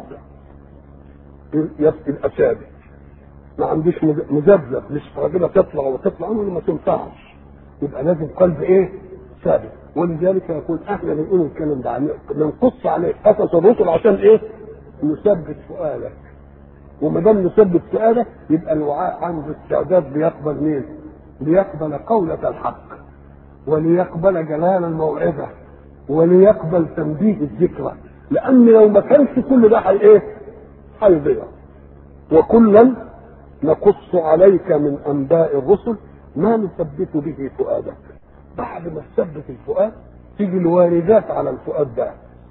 يبقى ثابت ما عندوش مذبذب مش كده تطلع وتطلع عمره ما تنفعش يبقى لازم قلب ايه؟ ثابت ولذلك يقول احنا بنقول الكلام ده ننقص عليه قصص الرسل عشان ايه؟ نثبت فؤادك وما دام نثبت فؤادك يبقى الوعاء عنده استعداد ليقبل مين؟ ليقبل قولة الحق وليقبل جلال الموعظة وليقبل تنبيه الذكرى لأن لو ما كانش كل ده حي إيه؟ هيضيع وكلا نقص عليك من أنباء الرسل ما نثبت به فؤادك بعد ما تثبت الفؤاد تيجي الواردات على الفؤاد ده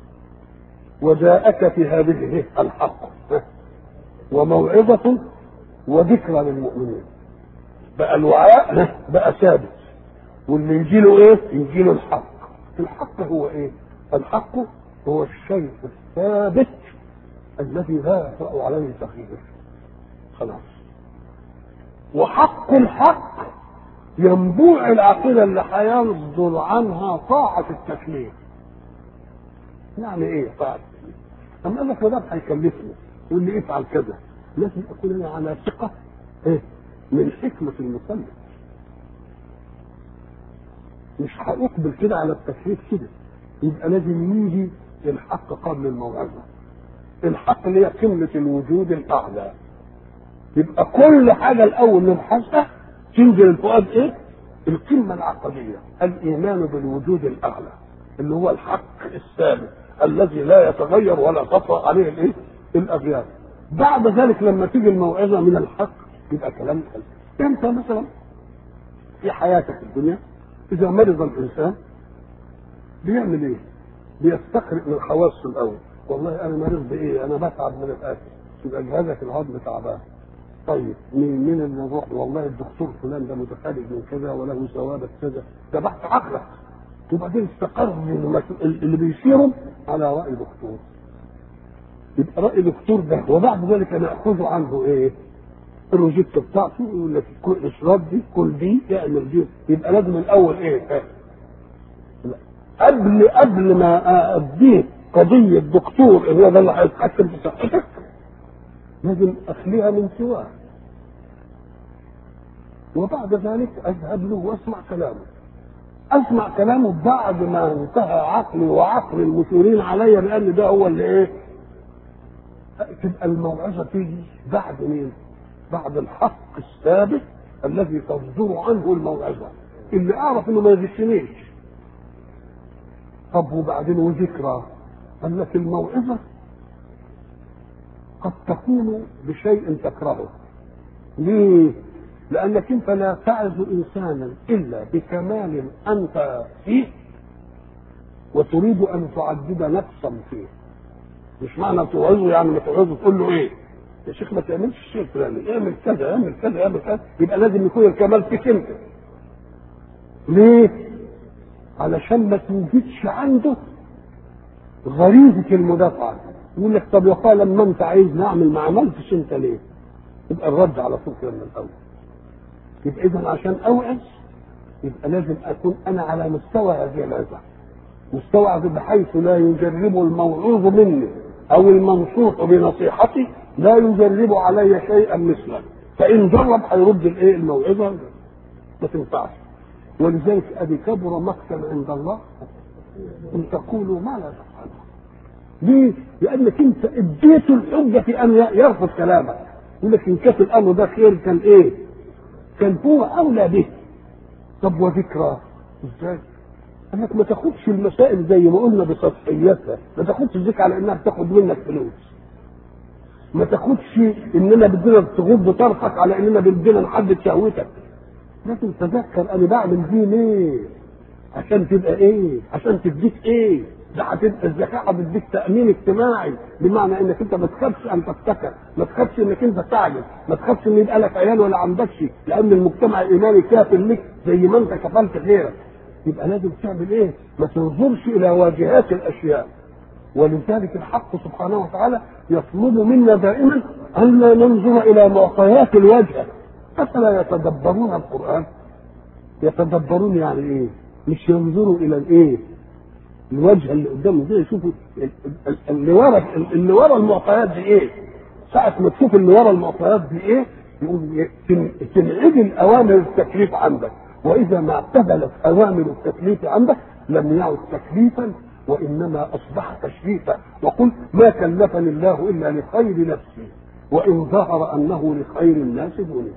وجاءك في هذه الحق وموعظة وذكرى للمؤمنين بقى الوعاء بقى ثابت واللي يجي له ايه؟ يجي له الحق الحق هو ايه؟ الحق هو الشيء الثابت الذي لا يطرأ عليه تغيير خلاص وحق الحق ينبوع العقيده اللي هيصدر عنها طاعه التكليف يعني ايه طاعه التكليف؟ اما قال لك ما دام هيكلفني يقول لي افعل كذا لازم اكون انا على ثقه ايه من حكمه المكلف مش هاقبل كده على التكليف كده يبقى لازم يجي الحق قبل الموعظه الحق اللي هي قمه الوجود الاعلى يبقى كل حاجه الاول نبحثها تنزل الفؤاد ايه؟ القمه العقديه الايمان بالوجود الاعلى اللي هو الحق الثابت الذي لا يتغير ولا تطرا عليه الايه؟ الاغيار بعد ذلك لما تيجي الموعظه من الحق يبقى كلام حلو انت مثلا في حياتك الدنيا اذا مرض الانسان بيعمل ايه؟ بيستقرئ من حواسه الاول والله انا مريض بايه؟ انا بتعب من الاكل يبقى جهازك الهضم تعبان طيب مين مين اللي نروح والله الدكتور فلان ده متخرج من كذا وله ثوابت كذا ده بحث عقلك وبعدين استقر اللي بيشيرهم على راي دكتور يبقى راي دكتور ده وبعد ذلك ناخذ عنه ايه؟ الروجيتا بتاعته يقول لك كل اشرب دي كل دي اعمل دي يبقى لازم الاول ايه؟ قبل قبل ما اديك قضيه دكتور هو ده اللي هيتحكم في صحتك لازم اخليها من سواه وبعد ذلك اذهب له واسمع كلامه اسمع كلامه بعد ما انتهى عقلي وعقل المشيرين علي لان ده هو اللي ايه تبقى الموعظه تيجي بعد مين بعد الحق الثابت الذي تصدر عنه الموعظه اللي اعرف انه ما يغشنيش طب وبعدين وذكرى قال لك الموعظه قد تكون بشيء تكرهه ليه لانك انت لا تعظ انسانا الا بكمال انت فيه وتريد ان تعدد نقصا فيه مش معنى توعظه يعني ما توعظه تقول له ايه يا شيخ ما تعملش الشيء الفلاني اعمل كذا اعمل كذا اعمل كذا يبقى لازم يكون الكمال فيك انت ليه علشان ما توجدش عنده غريزه المدافعه يقول لك طب يقال لما انت عايز نعمل ما عملتش انت ليه يبقى الرد على طول كده من الاول يبقى اذا عشان اوعظ يبقى لازم اكون انا على مستوى هذه العظه مستوى بحيث لا يجرب الموعوظ مني او المنصوح بنصيحتي لا يجرب علي شيئا مثله فان جرب هيرد الايه الموعظه ما تنفعش ولذلك ادي كبر مقتا عند الله ان تقولوا ما لا تفعلون ليه؟ لانك انت اديته الحجه في ان يرفض كلامك يقول لك ان كان الامر ده خير كان ايه؟ كان هو اولى به طب وذكرى ازاي؟ انك ما تاخدش المسائل زي ما قلنا بسطحيتها ما تاخدش الذكر على انها بتاخد منك فلوس ما تاخدش اننا بدنا تغض طرفك على اننا بدنا نحدد شهوتك لازم تذكر انا بعمل دي ليه عشان تبقى ايه عشان تديك ايه ده هتبقى الزكاه هتديك تامين اجتماعي بمعنى انك انت ما تخافش ان تفتكر ما تخافش انك انت تعجز ما تخافش ان يبقى لك عيال ولا عندكش لان المجتمع الايماني كافل لك زي ما انت كفلت غيرك يبقى لازم تعمل ايه ما تنظرش الى واجهات الاشياء ولذلك الحق سبحانه وتعالى يطلب منا دائما ان لا ننظر الى معطيات الواجهه افلا يتدبرون القران يتدبرون يعني ايه مش ينظروا الى الايه الوجه اللي قدامه دي يشوفوا اللي ورا اللي ورا المعطيات دي ايه ساعة ما تشوف اللي ورا المعطيات دي ايه يقول تنعدل اوامر التكليف عندك واذا ما اعتدلت اوامر التكليف عندك لم يعد تكليفا وانما اصبح تشريفا وقل ما كلفني الله الا لخير نفسي وان ظهر انه لخير الناس دوني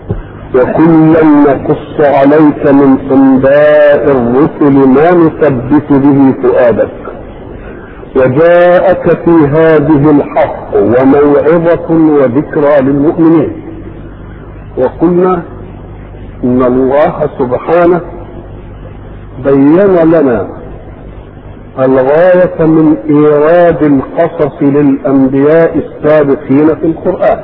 وكلا نقص عليك من انباء الرسل ما نثبت به فؤادك وجاءك في هذه الحق وموعظة وذكرى للمؤمنين وقلنا ان الله سبحانه بين لنا الغاية من إيراد القصص للأنبياء السابقين في القرآن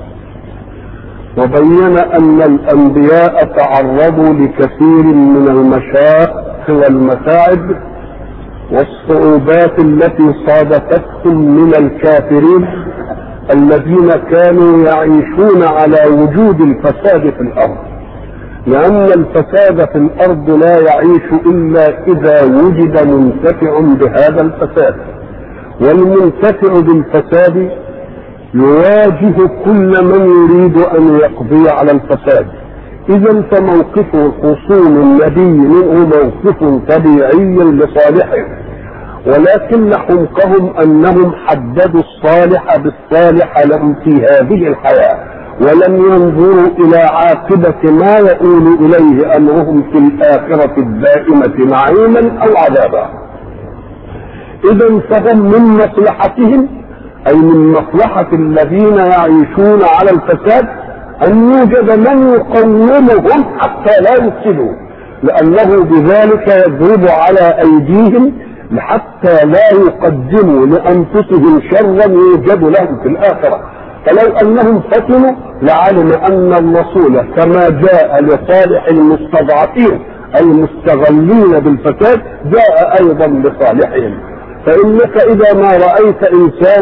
وبين أن الأنبياء تعرضوا لكثير من المشاق والمتاعب والصعوبات التي صادفتهم من الكافرين الذين كانوا يعيشون على وجود الفساد في الأرض لأن الفساد في الأرض لا يعيش إلا إذا وجد منتفع بهذا الفساد والمنتفع بالفساد يواجه كل من يريد أن يقضي على الفساد إذا فموقف خصوم النبي منه موقف طبيعي لصالحه ولكن حمقهم أنهم حددوا الصالح بالصالح لهم في هذه الحياة ولم ينظروا الى عاقبة ما يؤول اليه امرهم في الاخرة الدائمة نعيما او عذابا اذا فهم من مصلحتهم اي من مصلحة الذين يعيشون على الفساد ان يوجد من يقومهم حتى لا يفسدوا لانه بذلك يضرب على ايديهم حتى لا يقدموا لانفسهم شرا يوجد لهم في الاخره فلو انهم فتنوا لعلم ان الرسول كما جاء لصالح المستضعفين المستغلين بالفساد جاء ايضا لصالحهم فانك اذا ما رايت انسانا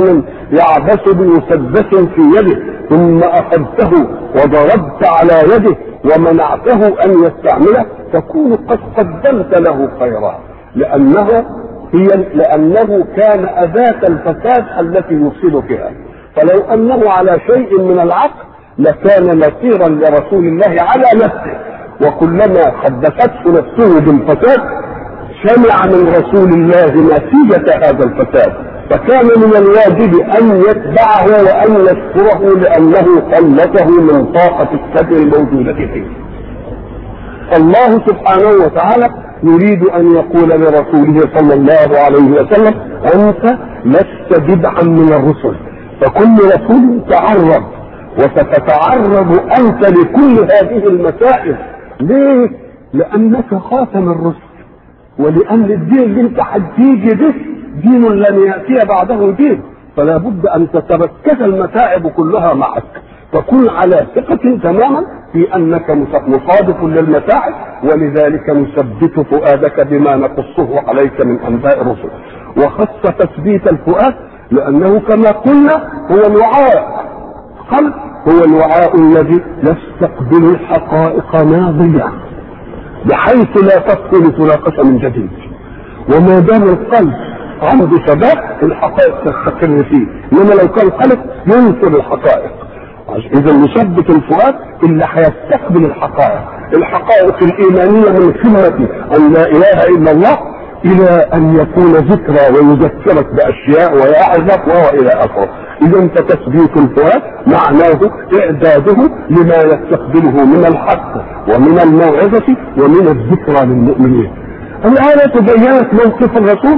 يعبث بمسدس في يده ثم اخذته وضربت على يده ومنعته ان يستعمله تكون قد قدمت له خيرا لانه هي لانه كان اداه الفساد التي يفسد فيها فلو انه على شيء من العقل لكان نصيرا لرسول الله على نفسه وكلما حدثته نفسه بالفساد سمع من رسول الله نتيجة هذا الفساد فكان من الواجب أن يتبعه وأن يشكره لأنه خلته من طاقة السد الموجودة فيه الله سبحانه وتعالى يريد أن يقول لرسوله صلى الله عليه وسلم أنت لست بدعا من الرسل فكل رسول تعرض وستتعرض أنت لكل هذه المسائل ليه؟ لأنك خاتم الرسل ولأن الدين اللي أنت هتيجي به دين لن يأتي بعده دين فلا بد أن تتركز المتاعب كلها معك فكن على ثقة تماما في أنك مصادف للمتاعب ولذلك نثبت فؤادك بما نقصه عليك من أنباء الرسل وخص تثبيت الفؤاد لأنه كما قلنا هو الوعاء القلب هو الوعاء الذي يستقبل الحقائق ناضية بحيث لا تدخل تناقش من جديد وما دام القلب عنده ثبات الحقائق تستقر فيه انما لو كان قلب ينكر الحقائق اذا نثبت الفؤاد اللي هيستقبل الحقائق الحقائق الايمانيه من قمه ان لا اله الا الله الى ان يكون ذكرى ويذكرك باشياء ويعظك وهو الى اخره اذا فتثبيت الفؤاد معناه اعداده لما يستقبله من الحق ومن الموعظه ومن الذكرى للمؤمنين الآية بينت موقف الرسول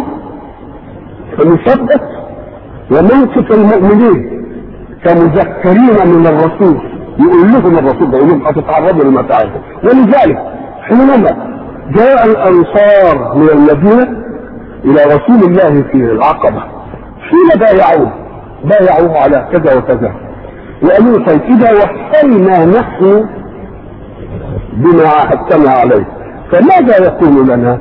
فنثبت وموقف المؤمنين كمذكرين من الرسول يقول لهم الرسول يقول لهم هتتعرضوا لمتاعب ولذلك حينما جاء الانصار من المدينه الى رسول الله في العقبه حين بايعوه بايعوه على كذا وكذا وقالوا طيب اذا وفينا نحن بما عهدتنا عليه فماذا يكون لنا؟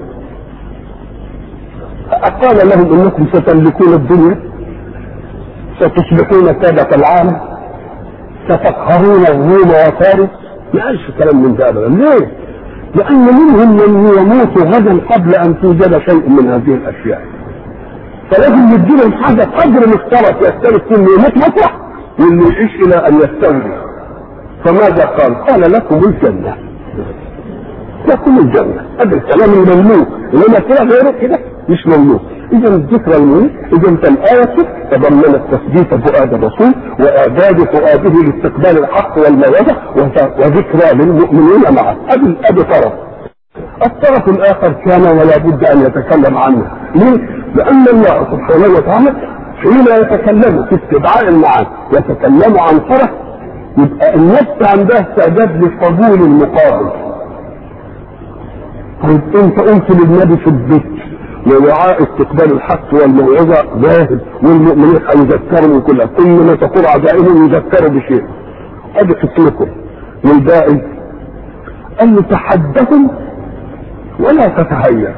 قال لهم انكم ستملكون الدنيا ستصبحون سادة العالم ستقهرون الروم وفارس ما قالش كلام من ده ابدا ليه؟ لان منهم من يموت غدا قبل ان توجد شيء من هذه الاشياء فلازم نديلهم حاجه قدر مشترك يختلف كل يموت مطرح واللي يعيش الى ان يستولي فماذا قال؟ قال لكم الجنه لكم الجنه هذا الكلام المملوك انما كده غيره كده مش مملوك اذا الذكرى المهم اذا فالايه تضمنت تثبيت فؤاد الرسول واعداد فؤاده لاستقبال الحق والموعظه وذكرى للمؤمنين معه ادي ادي طرف الطرف الاخر كان ولا بد ان يتكلم عنه ليه؟ لان الله سبحانه وتعالى حين يتكلم في استدعاء المعاد يتكلم عن طرف يبقى النفس عندها استعداد لقبول المقابل طيب انت قلت للنبي في البيت ووعاء استقبال الحق والموعظه ذاهب والمؤمنين هيذكروا كلها كل ما تقول عزائمهم يذكروا بشيء ادي قسمكم والباقي قال له تحدهم ولا تتهيأ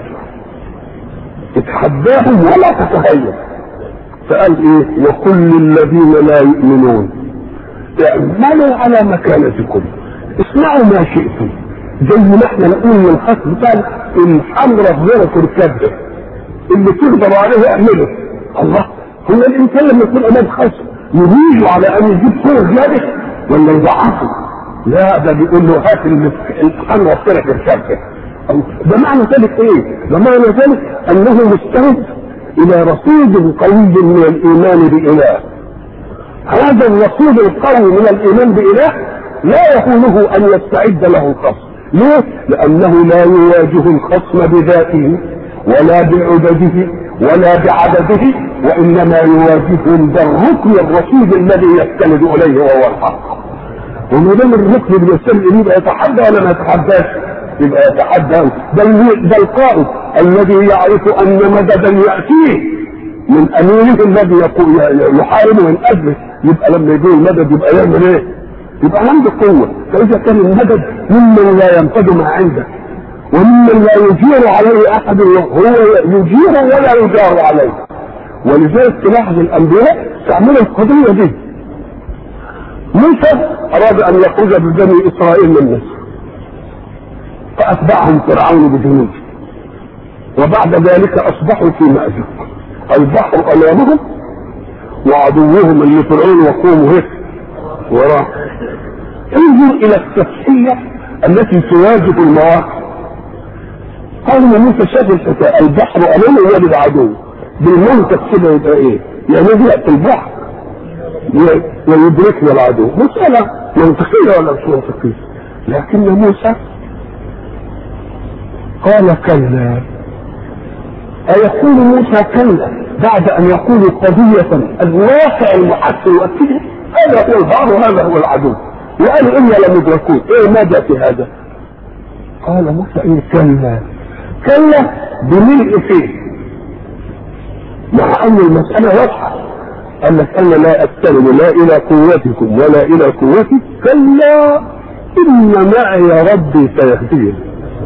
اتحداهم ولا تتهيأ فقال ايه وكل الذين لا يؤمنون اعملوا على مكانتكم اسمعوا ما شئتم زي ما احنا نقول من الخصم قال الحمرة غيرة الكبة اللي تقدر عليه اعمله الله هو الانسان لما يكون امام خصم يريد على ان يجيب صورة زيادة ولا يضعفه لا ده بيقول له هات الحمرة غيرة الكبة ده معنى ذلك ايه؟ ده معنى ذلك انه مستند الى رصيد قوي من الايمان باله هذا الرصيد القوي من الايمان باله لا يهونه ان يستعد له الخصم ليه؟ لأنه لا يواجه الخصم بذاته ولا بعدده ولا بعدده وإنما يواجههم بالركن الرشيد الذي يستند إليه وهو الحق. وما دام الركن اللي يستند إليه يبقى يتحدى ولا ما يتحداش؟ يبقى يتحدى بل ده القائد الذي يعرف أن مددا يأتيه من أميره الذي يحاربه من أجله يبقى لما يجي المدد يبقى يعمل إيه؟ يبقى عنده قوة فإذا كان المدد ممن لا ينفذ ما عنده وممن لا يجير عليه أحد هو يجير ولا يجار عليه ولذلك تلاحظ الانبياء تعملوا القضيه دي موسى اراد ان يخرج ببني اسرائيل من مصر فاتبعهم فرعون بجنوده وبعد ذلك اصبحوا في مأزق البحر امامهم وعدوهم اللي فرعون وقومه هيك وراه انظر الى التفصيلة التي تواجه المواقف قال موسى شاف الحكايه البحر امامه يجد عدو بالمنطق كده يبقى ايه؟ يعني يأتي البحر ويدركنا العدو مسألة منطقية ولا مش منطقية لكن موسى قال كلا أيقول موسى كلا بعد أن يقول قضية الواقع المحس يؤكدها هذا هو البحر وهذا هو العدو وقالوا إنا لمدركون إيه ماذا في هذا؟ قال موسى إيه كلا كلا بملء فيه مع أن المسألة واضحة قال لك أنا لا أستلم لا إلى قوتكم ولا إلى قوتي كلا إن معي ربي سيهدين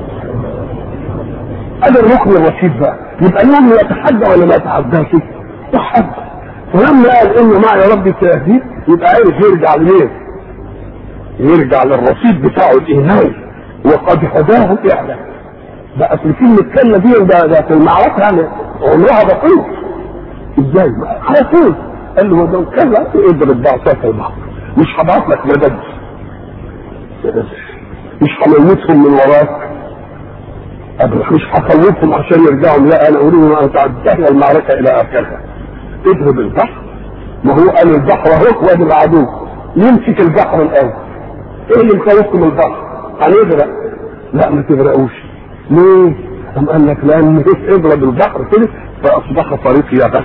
هذا الركن الرشيد بقى يبقى يوم يتحدى ولا ما يتحداش تحدى ولما قال إن معي ربي سيهدين يبقى عارف يرجع لمين؟ يرجع للرصيد بتاعه الإيماني وقد هداه فعلا بقى في كلمة كلا دي ده, ده في المعركة يعني عمرها بسيط ازاي؟ على طول قال له ده كذا اضرب بعصاك البحر مش هبعت لك مدد مش هموتهم من وراك أبدا مش هخوفهم عشان يرجعوا لا انا اريد ان تنتهي المعركه الى اخرها اضرب البحر ما هو قال البحر اهو وادي العدو يمسك البحر الاول ايه اللي مخوفكم البحر؟ هنغرق لا ما تغرقوش ليه؟ قام قال لك لان اضرب البحر كده فاصبح طريق يابس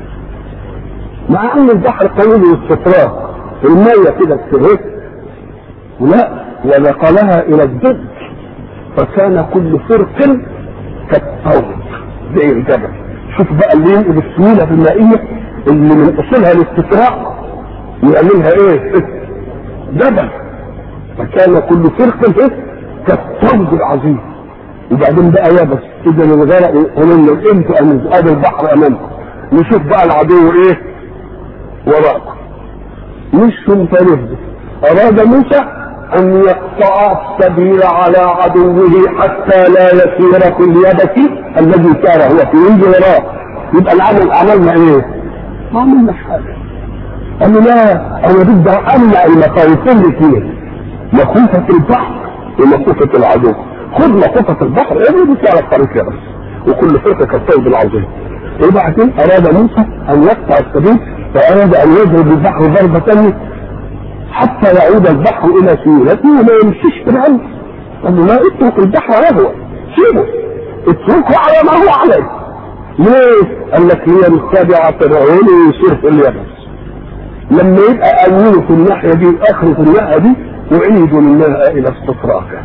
مع ان البحر قليل الاستطراق المية كده تهز ولا ونقلها الى الضد فكان كل فرق كالطود زي الجبل شوف بقى اللي ينقل السهولة المائية اللي من اصولها الاستطراق يعملها ايه جبل فكان كل فرق كالطود العظيم وبعدين بقى يابس اذا الغرق يقولوا له انتوا ادي البحر امامكم نشوف بقى العدو ايه وراءكم مش فرهد اراد موسى ان يقطع السبيل على عدوه حتى لا يسير في اليبس الذي كان هو في وجه وراه يبقى العمل عملنا ايه؟ ما عملنا حاجه قال له لا انا بدي امنع المخاوفين الاثنين مخوفه البحر ومخوفه العدو خذ مخوفه البحر ايه بس على الطريق بس وكل فرقه كالثوب العظيم وبعدين اراد موسى ان يقطع السبيل فاراد ان يضرب البحر ضربه ثانيه حتى يعود البحر الى سيولته وما يمشيش في العلم قال له لا اترك البحر يهوى سيبه اتركه على ما هو عليه ليه؟ قال لك لينتبع فرعون ويصير في اليابس لما يبقى اوله في الناحيه دي واخره في الناحيه دي اعيد الماء الى استطراقه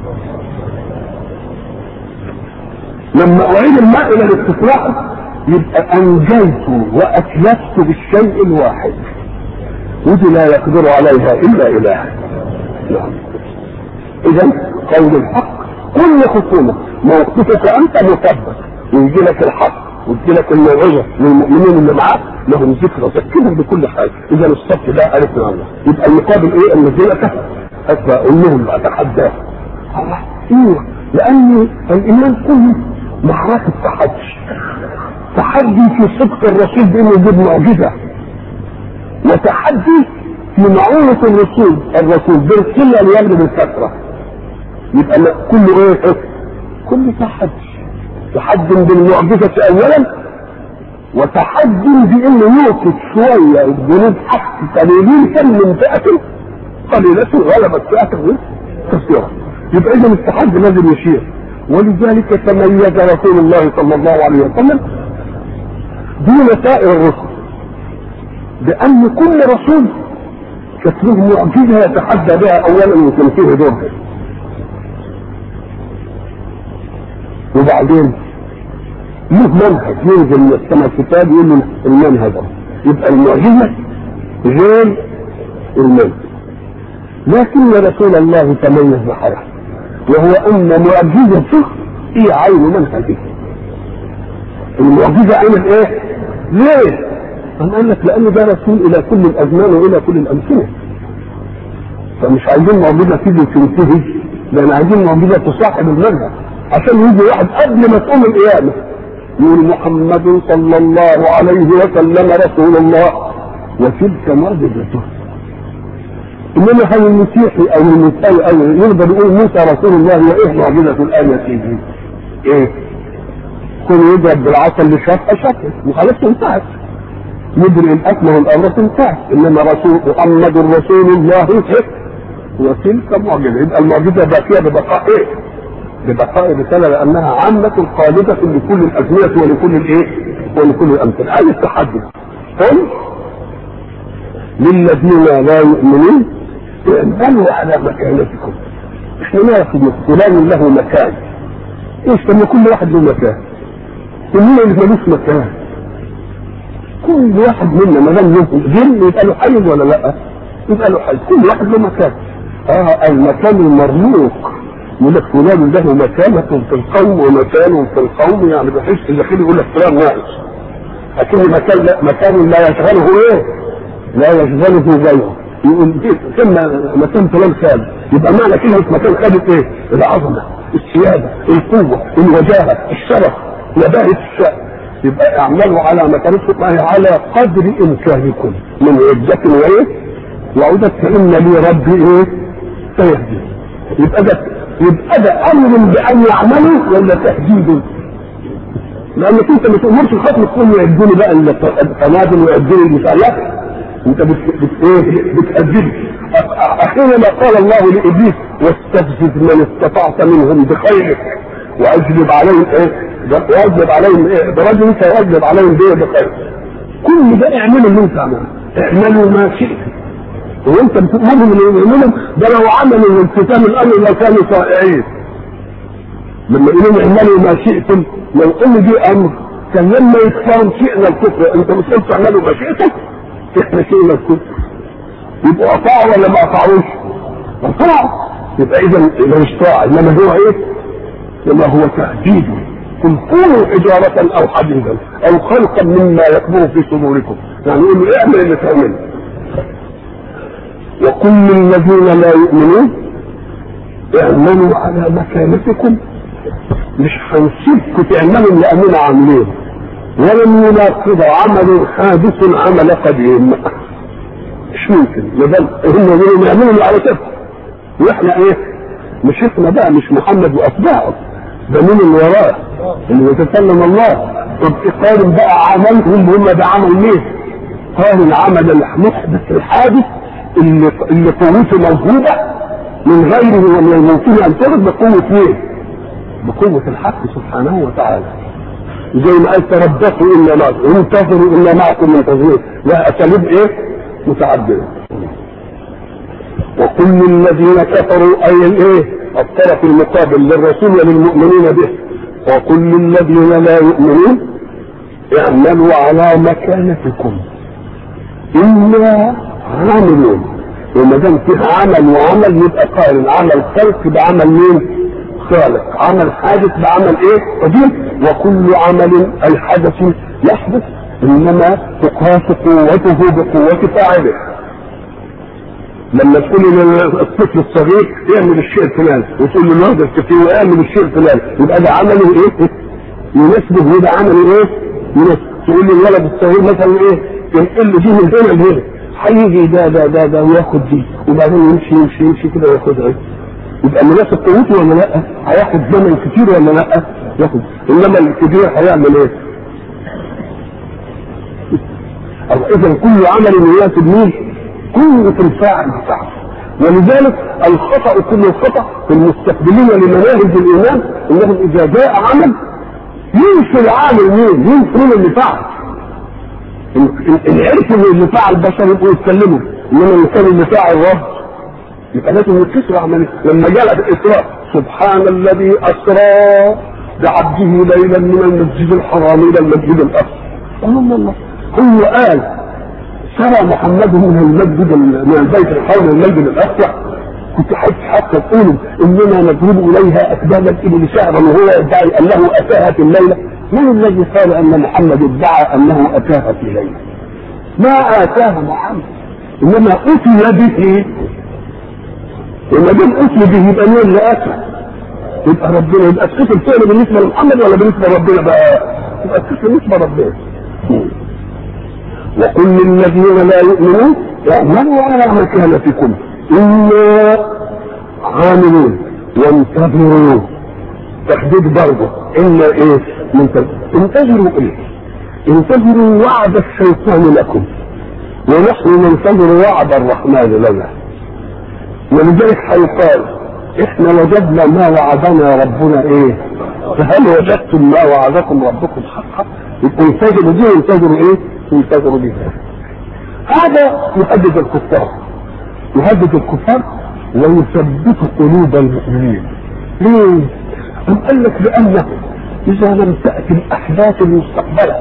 لما اعيد الماء الى الاستطراق يبقى انجيت واتلفت بالشيء الواحد ودي لا يقدر عليها الا اله نعم اذا قول الحق كل خصومه موقفك انت مثبت ويجي لك الحق ويجي لك الموعظه للمؤمنين اللي معاك لهم ذكرى ذكرهم بكل حاجه اذا الصف ده عرفنا الله يبقى المقابل ايه الذين كفروا حتى اقول لهم اتحداهم ايوه لان الايمان كله معركه تحدي تحدي في صدق الرسول بانه يجيب معجزه وتحدي في معونة الرسول الرسول بالقلة ليغلب الكثرة يبقى كله ايه؟ كله تحدي تحدي بالمعجزة اولا وتحدي بانه يوقف شوية الجنود حق قليلين كم من فئة قليلة غلبت فئة كثيرة يبقى اذا التحدي لازم يشير ولذلك تميز رسول الله صلى الله عليه وسلم دون سائر الرسل بأن كل رسول كانت له معجزة يتحدى بها أولا وتنفيه دورها وبعدين له منهج ينزل من السماء كتاب يقول له المنهج يبقى المعجزة غير المنهج لكن رسول الله تميز بحاجة وهو أن معجزته هي عين منهجه المعجزة عين الايه؟ ليه؟ أم قال لك لأن ده رسول إلى كل الأزمان وإلى كل الأمكنة فمش عايزين معجزة تيجي وتنتهي لأن عايزين معجزة تصاحب المنهج عشان يجي واحد قبل ما تقوم القيامة يقول محمد صلى الله عليه وسلم رسول الله وتلك معجزته انما هل المسيحي او المسيحي او يقدر يقول موسى رسول الله وايه معجزه الان يا سيدي؟ ايه؟ كل يضرب بالعصا اللي شافها شافها وخلاص انتهت يدري الاكمه والابرص انتهت انما رسول محمد رسول الله وتلك معجزه يبقى المعجزه باقيه ببقاء ايه؟ ببقاء الرساله لانها عامه خالده لكل الازمنه ولكل الايه؟ ولكل الامثله اي التحدي قل للذين لا يؤمنون اعملوا على مكانتكم احنا نعرف ان فلان له مكان ايش لما كل واحد له مكان كلنا اللي ملوش مكان كل واحد منا ما دام له جن يبقى له حي ولا لا؟ يبقى له حي كل واحد له مكان اه المكان المرموق يقول لك فلان له مكانة في القوم ومكان في القوم يعني بحيث الداخلي يقول لك فلان ناقص لكن مكان لا مكان لا يشغله ايه؟ لا يشغله غيره يقول ثم مكان فلان خالد يبقى معنى كلمة مكان خالد ايه؟ العظمة السيادة القوة الوجاهة الشرف نباهة الشأن يبقى اعملوا على مكانتكم أي على قدر إمكانكم من عدة وإيه؟ وعدة فإن لي ربي إيه؟ سيهدي يبقى ده يبقى ده أمر بأن يعملوا ولا تهديد؟ لأنك أنت ما تأمرش الخصم تقول يعدوني بقى القنابل ويعدوني المساعدات انت بت بت ايه بتأدبه حينما قال الله لابليس واستفزز من استطعت منهم بخيرك واجلب عليهم ايه واجلب عليهم ايه برجلك واجلب عليهم بايه بخيرك كل ده اعملوا اللي انت عمله اعملوا ما شئت وانت بتؤمنهم اللي يعملوا ده لو عملوا الالتزام الامر لكانوا طائعين لما يقولون اعملوا ما شئتم لو ان دي امر كان لما يكفروا شئنا الكفر انت مش قلت اعملوا ما شئتم احنا شئنا الكفر يبقوا اطاعوا ولا ما اطاعوش؟ اطاعوا يبقى اذا مش طاعه انما هو ايه؟ انما هو تهديد قل كونوا حجارة او حديدا او خلقا مما يكبر في صدوركم يعني يقول له اعمل اللي تعمله وكل الذين لا يؤمنون اعملوا على مكانتكم مش هنسيبكم تعملوا لاننا عاملين ولم يناقض عمل حادث عمل قديم مش ممكن ما دام هم يقولوا نعملوا اللي على كده واحنا ايه مش احنا بقى مش محمد واتباعه ده مين اللي وراه اللي يتكلم الله طب قارن بقى عملهم هم ده عمل مين قارن عمل المحدث الحادث اللي اللي قوته موجوده من غيره ومن الممكن ان ترد بقوه مين بقوه الحق سبحانه وتعالى زي ما قال تربصوا الا معكم انتظروا الا معكم منتظرين لا اساليب ايه متعدده وكل الذين كفروا اي الايه الطرف المقابل للرسول وللمؤمنين به وكل الذين لا يؤمنون اعملوا على مكانتكم انا عاملون وما دام فيه عمل وعمل يبقى قارن عمل خلق بعمل مين؟ خالق عمل حادث بعمل ايه؟ قديم وكل عمل اي حدث يحدث انما تقاس قوته بقوة فاعله لما تقول للطفل الصغير اعمل الشيء الفلاني وتقول له الولد الكثير اعمل الشيء الفلاني يبقى ده عمله ايه؟ يناسبه وده عمله ايه؟ يناسبه تقول للولد الصغير مثلا ايه؟ ينقل دي من هنا لهنا هيجي ده ده ده ده وياخد دي وبعدين يمشي يمشي يمشي كده وياخدها يبقى مناسب قوته ولا لا؟ هياخد زمن كتير ولا لا؟ ياخد انما الكبير هيعمل ايه؟ أو اذا كل عمل يناسب مين؟ قوة الفاعل بتاعه ولذلك الخطأ كل الخطأ في المستقبلين لمناهج الإيمان إنهم إذا جاء عمل ينسوا العامل مين؟ ينسوا مين اللي فعل العرف اللي فعل بشر يبقوا يتكلموا إنما الإنسان اللي فعل رب يبقى لازم يكسر عملية لما جاء في الإسراء سبحان الذي أسرى بعبده ليلا من المسجد الحرام إلى المسجد الأقصى الله الله هو قال سرى محمد من المسجد من البيت الحرام المسجد الاقصى كنت حتى حتى تقول اننا نضرب اليها اكباد الابل شعرا وهو يدعي انه اتاها في الليله من الذي قال ان محمد ادعى انه اتاها في ليله ما اتاها محمد انما اتي به وما دام اتي به يبقى مين اللي اتى يبقى ربنا يبقى الصفه الفعل بالنسبه لمحمد ولا بالنسبه لربنا بقى يبقى الصفه بالنسبه لربنا وقل للذين لا يؤمنون اعملوا على مكانتكم انا عاملون وانتظروا تحديد برضه الا ايه انتظروا ايه انتظروا وعد الشيطان لكم ونحن ننتظر وعد الرحمن لنا ولذلك هيقال احنا وجدنا ما وعدنا ربنا ايه فهل وجدتم ما وعدكم ربكم حقا يبقوا انتظروا دي وانتظروا ايه انتظروا دي هذا يهدد الكفار يهدد الكفار ويثبت قلوب المؤمنين ليه؟ أم قال لك لأنه إذا لم تأتي الأحداث المستقبلة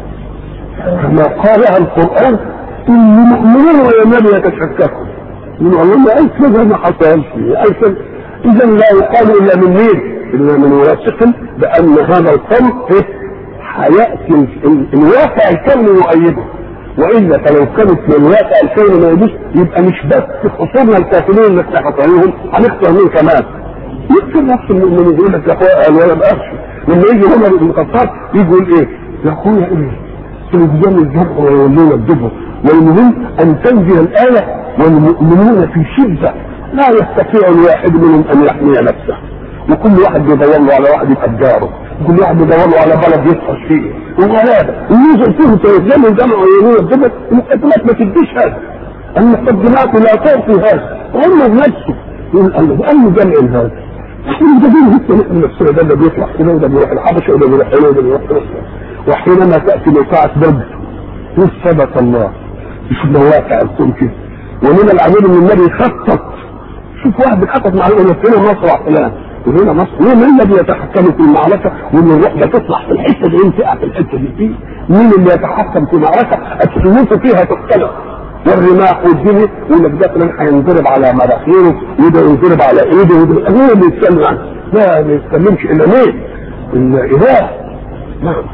كما قالها القرآن المؤمنون والنبي يتشككون من الله أي كذا ما حصلش أي كذا إذا لا يقال إلا من مين؟ إلا من واثق بأن هذا القول هيأتي الواقع الكون يؤيده والا فلو كانت من الواقع الكون ما يجوز يبقى مش بس خصومنا الكافرين اللي احنا خطريهم هنخسر مين كمان يمكن نفس المؤمنين يقول لك يا اخويا قال ولا بقاش لما يجي عمر بن الخطاب يجي يقول ايه يا اخويا ايه تلفزيون الجمع ويولون الدبر والمهم ان تنزل الايه والمؤمنون في شده لا يستطيع الواحد منهم ان يحمي نفسه وكل واحد بيدور له على واحد يبقى جاره كل واحد بيدور له على بلد يدخل فيه وغلابه ويوجد فيه تلفزيون الجمع ويولون الدبر المقدمات ما تديش هذا المقدمات لا تعطي هذا وهم بنفسه يقول الله أي جمع هذا احنا جايبين لسه نحن نفسنا ده اللي بيطلع كده وده بيروح الحبشه وده بيروح هنا وده بيروح مصر وحينما تاتي موقعة بدر ثبت الله مش مواقع الكون كده ومن العجيب ان النبي خطط شوف واحد بيخطط مع يقول لك هنا مصر فلان وهنا مصر مين الذي يتحكم في المعركه وان الروح ده تطلع في الحته دي تقع في الحته دي فيه مين اللي يتحكم في معركه السيوف فيها تختلف والرماح والدنيا يقول لك ده فلان هينضرب على مراخيره وده ينضرب على ايده وده مين اللي يتكلم عنه؟ لا ما يتكلمش الا مين؟ الا اله نعم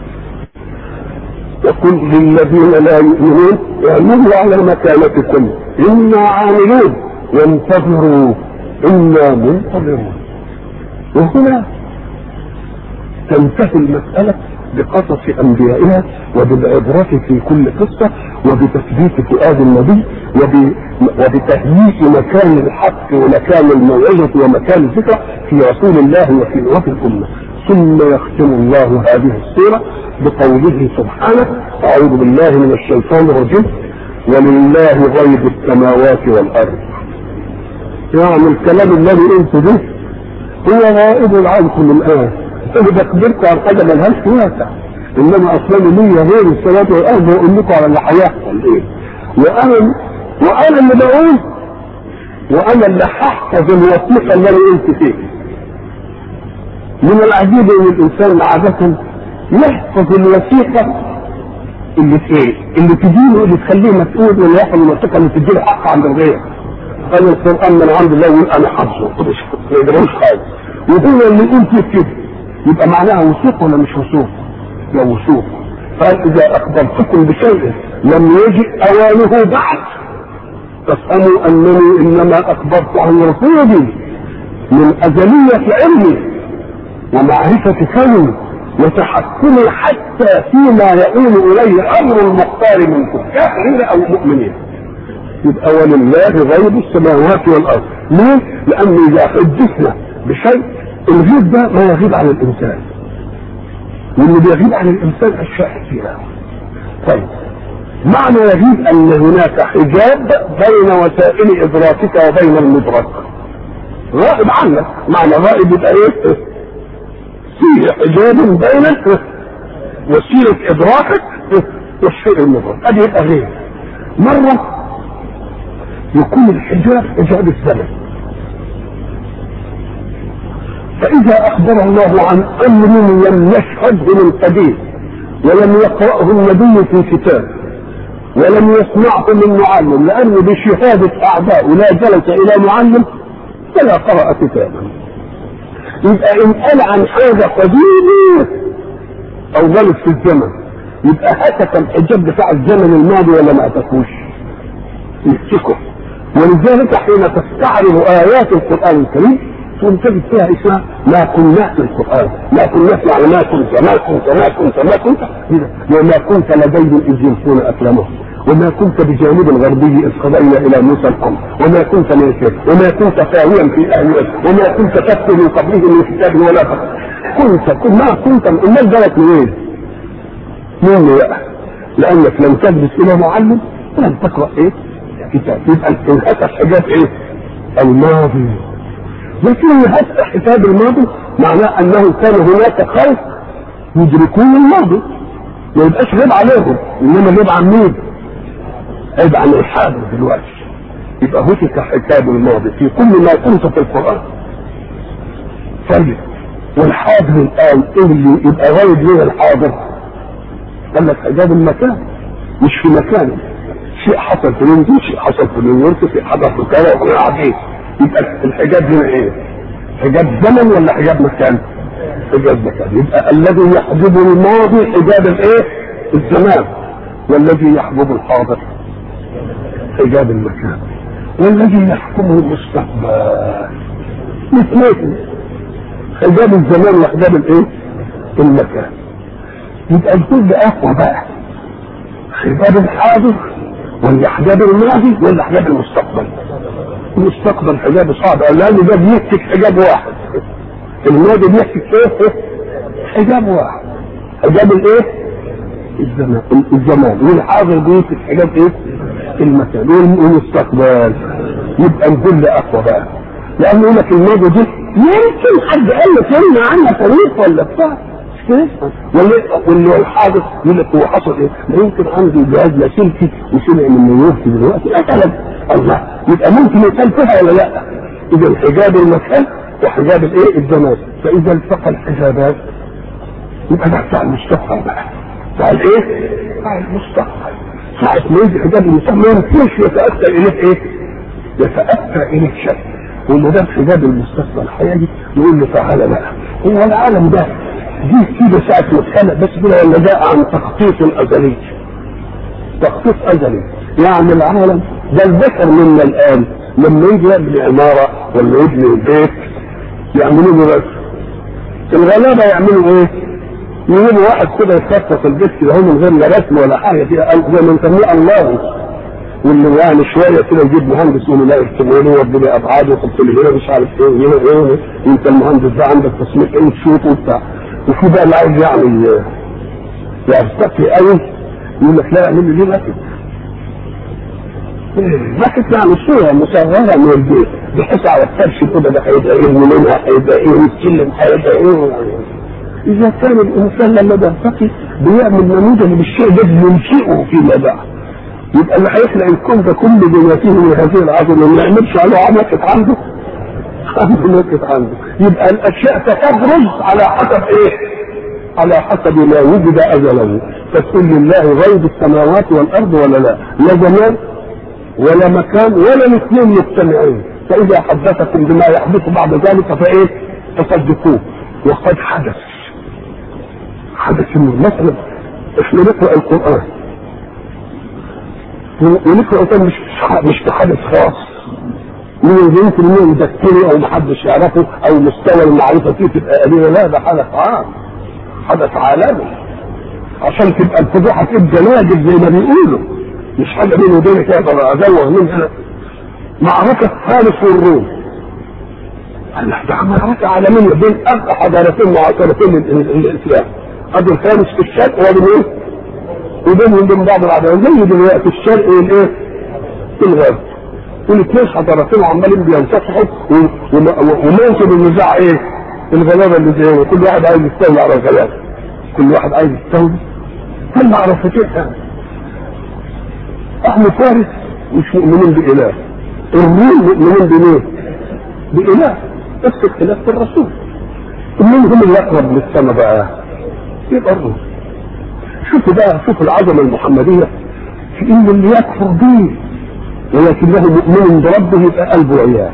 وقل للذين لا يؤمنون اعملوا على مكانتكم انا عاملون وانتظروا انا منتظرون وهنا تنتهي المسألة بقصص أنبيائها وبالعبرة في كل قصة وبتثبيت فؤاد النبي وب... وبتهيئ مكان الحق ومكان الموعظة ومكان الذكرى في رسول الله وفي وفي الأمة ثم يختم الله هذه السورة بقوله سبحانه أعوذ بالله من الشيطان الرجيم ولله غيب السماوات والأرض يعني الكلام الذي قلت به هو غائب عنكم الآن انا بخبركم عن حاجه ملهاش واقع انما اصلا ليا غير الصلاه والارض واقول لكم على اللي هيحصل ايه وانا وانا اللي بقول وانا اللي هحفظ الوثيقه اللي انا قلت فيها من العجيب ان الانسان عاده يحفظ الوثيقه اللي في ايه؟ اللي تجيله اللي تخليه مسؤول ولا يحفظ الوثيقه اللي تديله حق عند الغير قال القران من عند الله يقول انا حافظه ما يدروش خالص وهو اللي يقول فيه كده يبقى معناها وثوق ولا مش وثوق؟ لا وثوق قال اذا اخبرتكم بشيء لم يجئ اوانه بعد فافهموا انني انما اخبرت عن رسولي من ازليه علمي ومعرفه كوني وتحكمي حتى فيما يؤول اليه امر المختار منكم كافرين او مؤمنين يبقى ولله غيب السماوات والارض ليه؟ لان اذا حدثنا بشيء الغيب ده ما يغيب عن الانسان واللي بيغيب عن الانسان اشياء كثيره طيب معنى يغيب ان هناك حجاب بين وسائل ادراكك وبين المدرك غائب عنك معنى غائب يبقى ايه فيه حجاب بينك وسيله ادراكك والشيء المدرك ادي يبقى غيب مره يكون الحجاب حجاب الزمن فإذا أخبر الله عن أمر لم يشهده من قديم ولم يقرأه النبي في كتاب ولم يسمعه من معلم لأنه بشهادة أعداء لا جلس إلى معلم ولا قرأ كتابا يبقى إن قال عن حاجة قديمة او غلط في الزمن يبقى هتك الحجاب بتاع الزمن الماضي ولا ما هتكوش يمسكه ولذلك حين تستعرض ايات القران الكريم تقوم تجد فيها اسمها ما كنا في القران ما كنا يعني ما كنت ما كنت ما كنت ما كنت وما كنت لديهم اذ يلقون افلامهم وما كنت بجانب الغربي اذ قضينا الى موسى الامر وما كنت من وما كنت ساويا في اهل وما كنت تتلو من قبله من كتاب ولا فقر. كنت ما كنت امال جالك منين؟ مين بقى؟ لانك لم تجلس الى معلم ولم تقرا ايه؟ كتاب يبقى انهتك حجاب ايه؟ الماضي لكن انهتك حساب الماضي معناه انه كان هناك خلق يدركون الماضي ما يبقاش غيب عليهم انما غيب عن مين؟ غيب عن الحاضر دلوقتي يبقى هتك حساب الماضي في كل ما كنت في القران طيب والحاضر الان ايه اللي يبقى غايب ليه الحاضر؟ قال لك حجاب المكان مش في مكانه شيء حصل في لندن شيء حصل في نيويورك شيء حصل في كذا وكذا عادي يبقى الحجاب هنا ايه؟ حجاب زمن ولا حجاب مكان؟ حجاب مكان يبقى الذي يحجب الماضي حجاب الايه؟ الزمان والذي يحجب الحاضر حجاب المكان والذي يحكمه المستقبل مثله حجاب الزمان وحجاب الايه؟ المكان يبقى الكل اقوى بقى حجاب الحاضر ولا حجاب الماضي ولا حجاب المستقبل المستقبل حجاب صعب لانه ده بيكتب حجاب واحد الماضي بيكتب ايه حجاب واحد حجاب الايه الزمان الزمان والحاضر بيكتب حجاب ايه المكان والمستقبل يبقى الكل اقوى بقى لانه يقول لك الماضي دي يمكن حد قال له كلمه عنها تاريخ ولا بتاع ولا واللي الحادث يقول لك هو حصل ايه؟ ما يمكن عنده جهاز لاسلكي وسمع من نيويورك دلوقتي مثلا الله يبقى ممكن يقال فيها ولا لا؟ اذا حجاب المكان وحجاب الايه؟ الزمان فاذا التقى الحجابات يبقى ده بتاع المستقبل بقى بتاع الايه؟ بتاع المستقبل ساعة ما يجي حجاب المكان ما يمكنش يتأثر اليه ايه؟ يتأثر اليه شيء وما دام حجاب المستقبل هيجي يقول له تعالى بقى هو العالم ده دي كده ساعة ما اتخلق بس كده ولا جاء عن تخطيط أزلي تخطيط أزلي يعني العالم ده البشر منا الآن لما يجي يبني عمارة ولا يبني بيت يعملوا له بس الغلابة يعملوا ايه؟ يجيبوا واحد كده يخطط البيت كده هو من غير لا رسم ولا حاجة كده زي ما نسميه الله واللي يعني شويه كده يجيب مهندس يقول له لا يكتبوا لي ويدي لي ابعاد ويحط لي هنا مش عارف ايه هنا ايه انت المهندس ده عندك تصميم ايه تشوفه وبتاع وفي بقى اللي عايز يعني يرتقي قوي يقول لك لا اعمل لي ماكت ماكت يعني صوره مصغره من البيت بحيث على الفرش كده ده هيبقى ايه منها هيبقى ايه والسلم هيبقى ايه اذا كان الانسان لما بيرتقي بيعمل نموذج بالشيء ده بينشئه فيما بعد يبقى اللي هيخلق الكون ده كله بما فيه من هذه العظمه ما يعملش عليه ماكت عنده عنده ماكت عنده يبقى الاشياء تتبرز على حسب ايه؟ على حسب ما وجد ازله فتقول لله غيب السماوات والارض ولا لا؟ لا زمان ولا مكان ولا الاثنين مجتمعين فاذا حدثكم بما يحدث بعد ذلك فايه؟ تصدقوه وقد حدث حدث انه مثلا احنا نقرا القران ونقرا القران مش مش بحدث خاص من يمكن انه يذكره او محدش يعرفه او مستوى المعرفه فيه تبقى قليله لا ده حدث عام حدث عالمي عشان تبقى الفضيحه تبقى ناجد زي ما بيقولوا مش حاجه بيني وبينك اقدر ازوغ منها معركه فارس والروم قال لك ده معركه عالميه بين اربع حضارتين معاصرتين للاسلام ادي الفارس في الشرق وادي ايه؟ وبينهم بين بعض العدوان زي دلوقتي الشرق والايه؟ الغرب والاثنين حضارتين وعمالين بينتصحوا وموسم النزاع ايه؟ الغلابه اللي زي كل واحد عايز يستولي على الغلابه كل واحد عايز يستولي كل معرفتين اهل فارس مش مؤمنين باله الروم مؤمنين بمين؟ باله بس اختلاف في الرسول مين هم اللي اقرب للسماء بقى؟ يبقى الروم شوفوا بقى شوفوا العظمه المحمديه في ان اللي يكفر به ولكنه مؤمن بربه يبقى قلبه عياه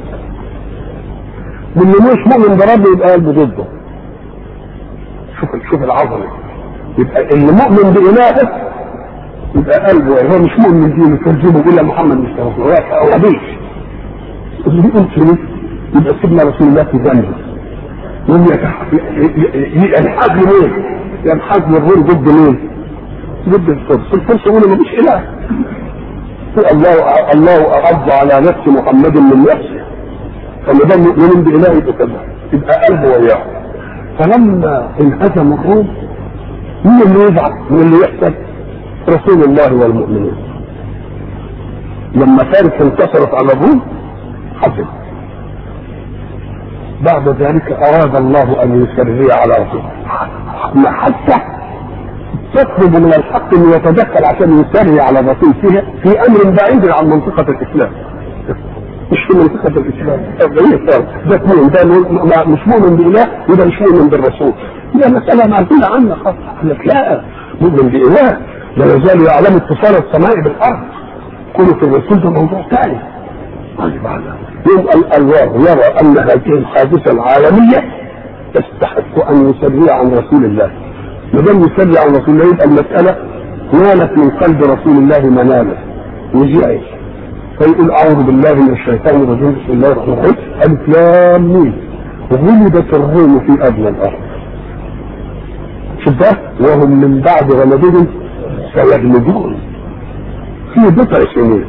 واللي مش مؤمن بربه يبقى قلبه ضده شوف شوف العظمه يبقى اللي مؤمن بإلهه يبقى قلبه هو مش مؤمن بدينه يكذبه الا محمد مش رسول هو هو بيش اللي يقول كده يبقى سيدنا رسول الله في ذنبه يقوم ينحاز لمين؟ ينحاز للغير ضد مين؟ ضد الفرس، الفرس يقول ما فيش اله الله الله اعد على نفس محمد من نفسه فما دام مؤمنين باله يبقى كذا يبقى قلبه وياه فلما انهزم الروم مين اللي يزعل؟ مين اللي يحسن؟ رسول الله والمؤمنين لما فارس انتصرت على الروم حزن بعد ذلك اراد الله ان يسري على رسوله حتى تطلب من الحق انه يتدخل عشان يسري على الرسول فيها في امر بعيد عن منطقه الاسلام مش في منطقة الإسلام ده اثنين ده مش مؤمن بالله وده مش مؤمن بالرسول ده مسألة معزولة عنا خالص لك لا مؤمن بإله لا يزال يعلم اتصال السماء بالأرض كله في الرسول ده موضوع ثاني يوم الله يرى أن هذه الحادثة العالمية تستحق أن يسري عن رسول الله ما دام يسري عن رسول الله يبقى المسألة نالت من قلب رسول الله منالة وجعل فيقول اعوذ بالله من الشيطان الرجيم بسم الله الرحمن الرحيم الف لام ميم غلبت الروم في ادنى الارض شوف ده وهم من بعد غلبهم سيغلبون في بضع سنين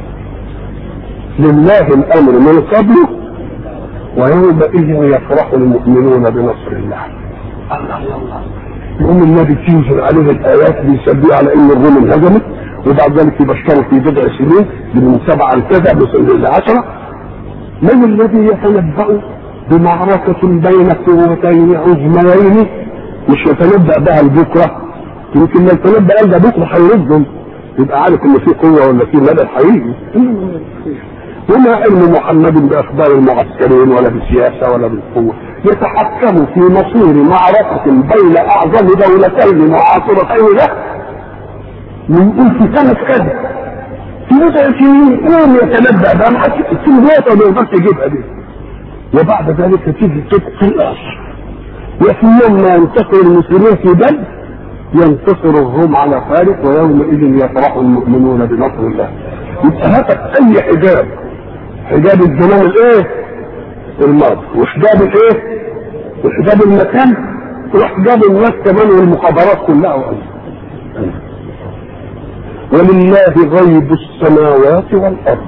لله الامر من قبله ويومئذ يفرح المؤمنون بنصر الله الله الله يقوم النبي تنزل عليه الايات بيسبيه على ان الروم انهزمت وبعد ذلك يبشروا في بضع سنين من سبعة لكذا من عشرة من الذي يتنبأ بمعركة بين قوتين عظميين مش يتنبأ بها لبكرة يمكن ما يتنبأ قال ده بكرة هيردهم يبقى عارف ان في قوة ولا في مدى هيجي وما علم محمد باخبار المعسكرين ولا بالسياسة ولا بالقوة يتحكم في مصير معركة بين اعظم دولتين معاصرتين له ويقول في سنة كذا في بضع سنين قوم يتنبأ بقى ما حدش السنوات ما يقدرش يجيبها دي وبعد ذلك تيجي تبقى وفي يوم ما ينتصر المسلمين في بدر ينتصر الروم على فارس ويومئذ يفرح المؤمنون بنصر الله يبقى هاتك اي حجاب حجاب الزمان الايه؟ الماضي وحجاب الايه؟ وحجاب المكان وحجاب الناس كمان والمخابرات كلها وأيضا. ولله غيب السماوات والارض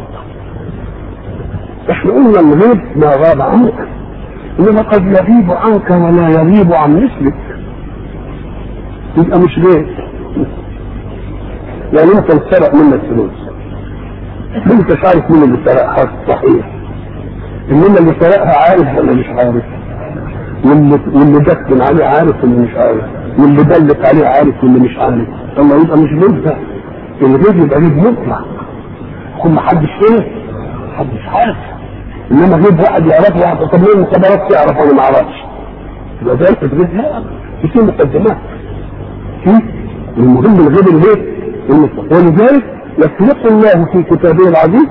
احنا قلنا الغيب ما غاب عنك انما قد يغيب عنك ولا يغيب عن مثلك يبقى مش غيب يعني انت سرق منك فلوس انت مش عارف مين اللي سرقها صحيح انما اللي سرقها عارف ولا مش عارف واللي واللي دكن عليه عارف واللي مش عارف واللي دلك عليه عارف واللي مش عارف الله يبقى مش غيب ده الغيب يبقى غيب مطلق يكون محدش ايه محدش عارف انما غيب واحد يعرفه واحد طب ليه المخابرات تعرف وانا ما اعرفش يبقى ده الغيب لا في مقدمات في المهم الغيب الغيب المطلق ولذلك يفرق الله في كتابه العزيز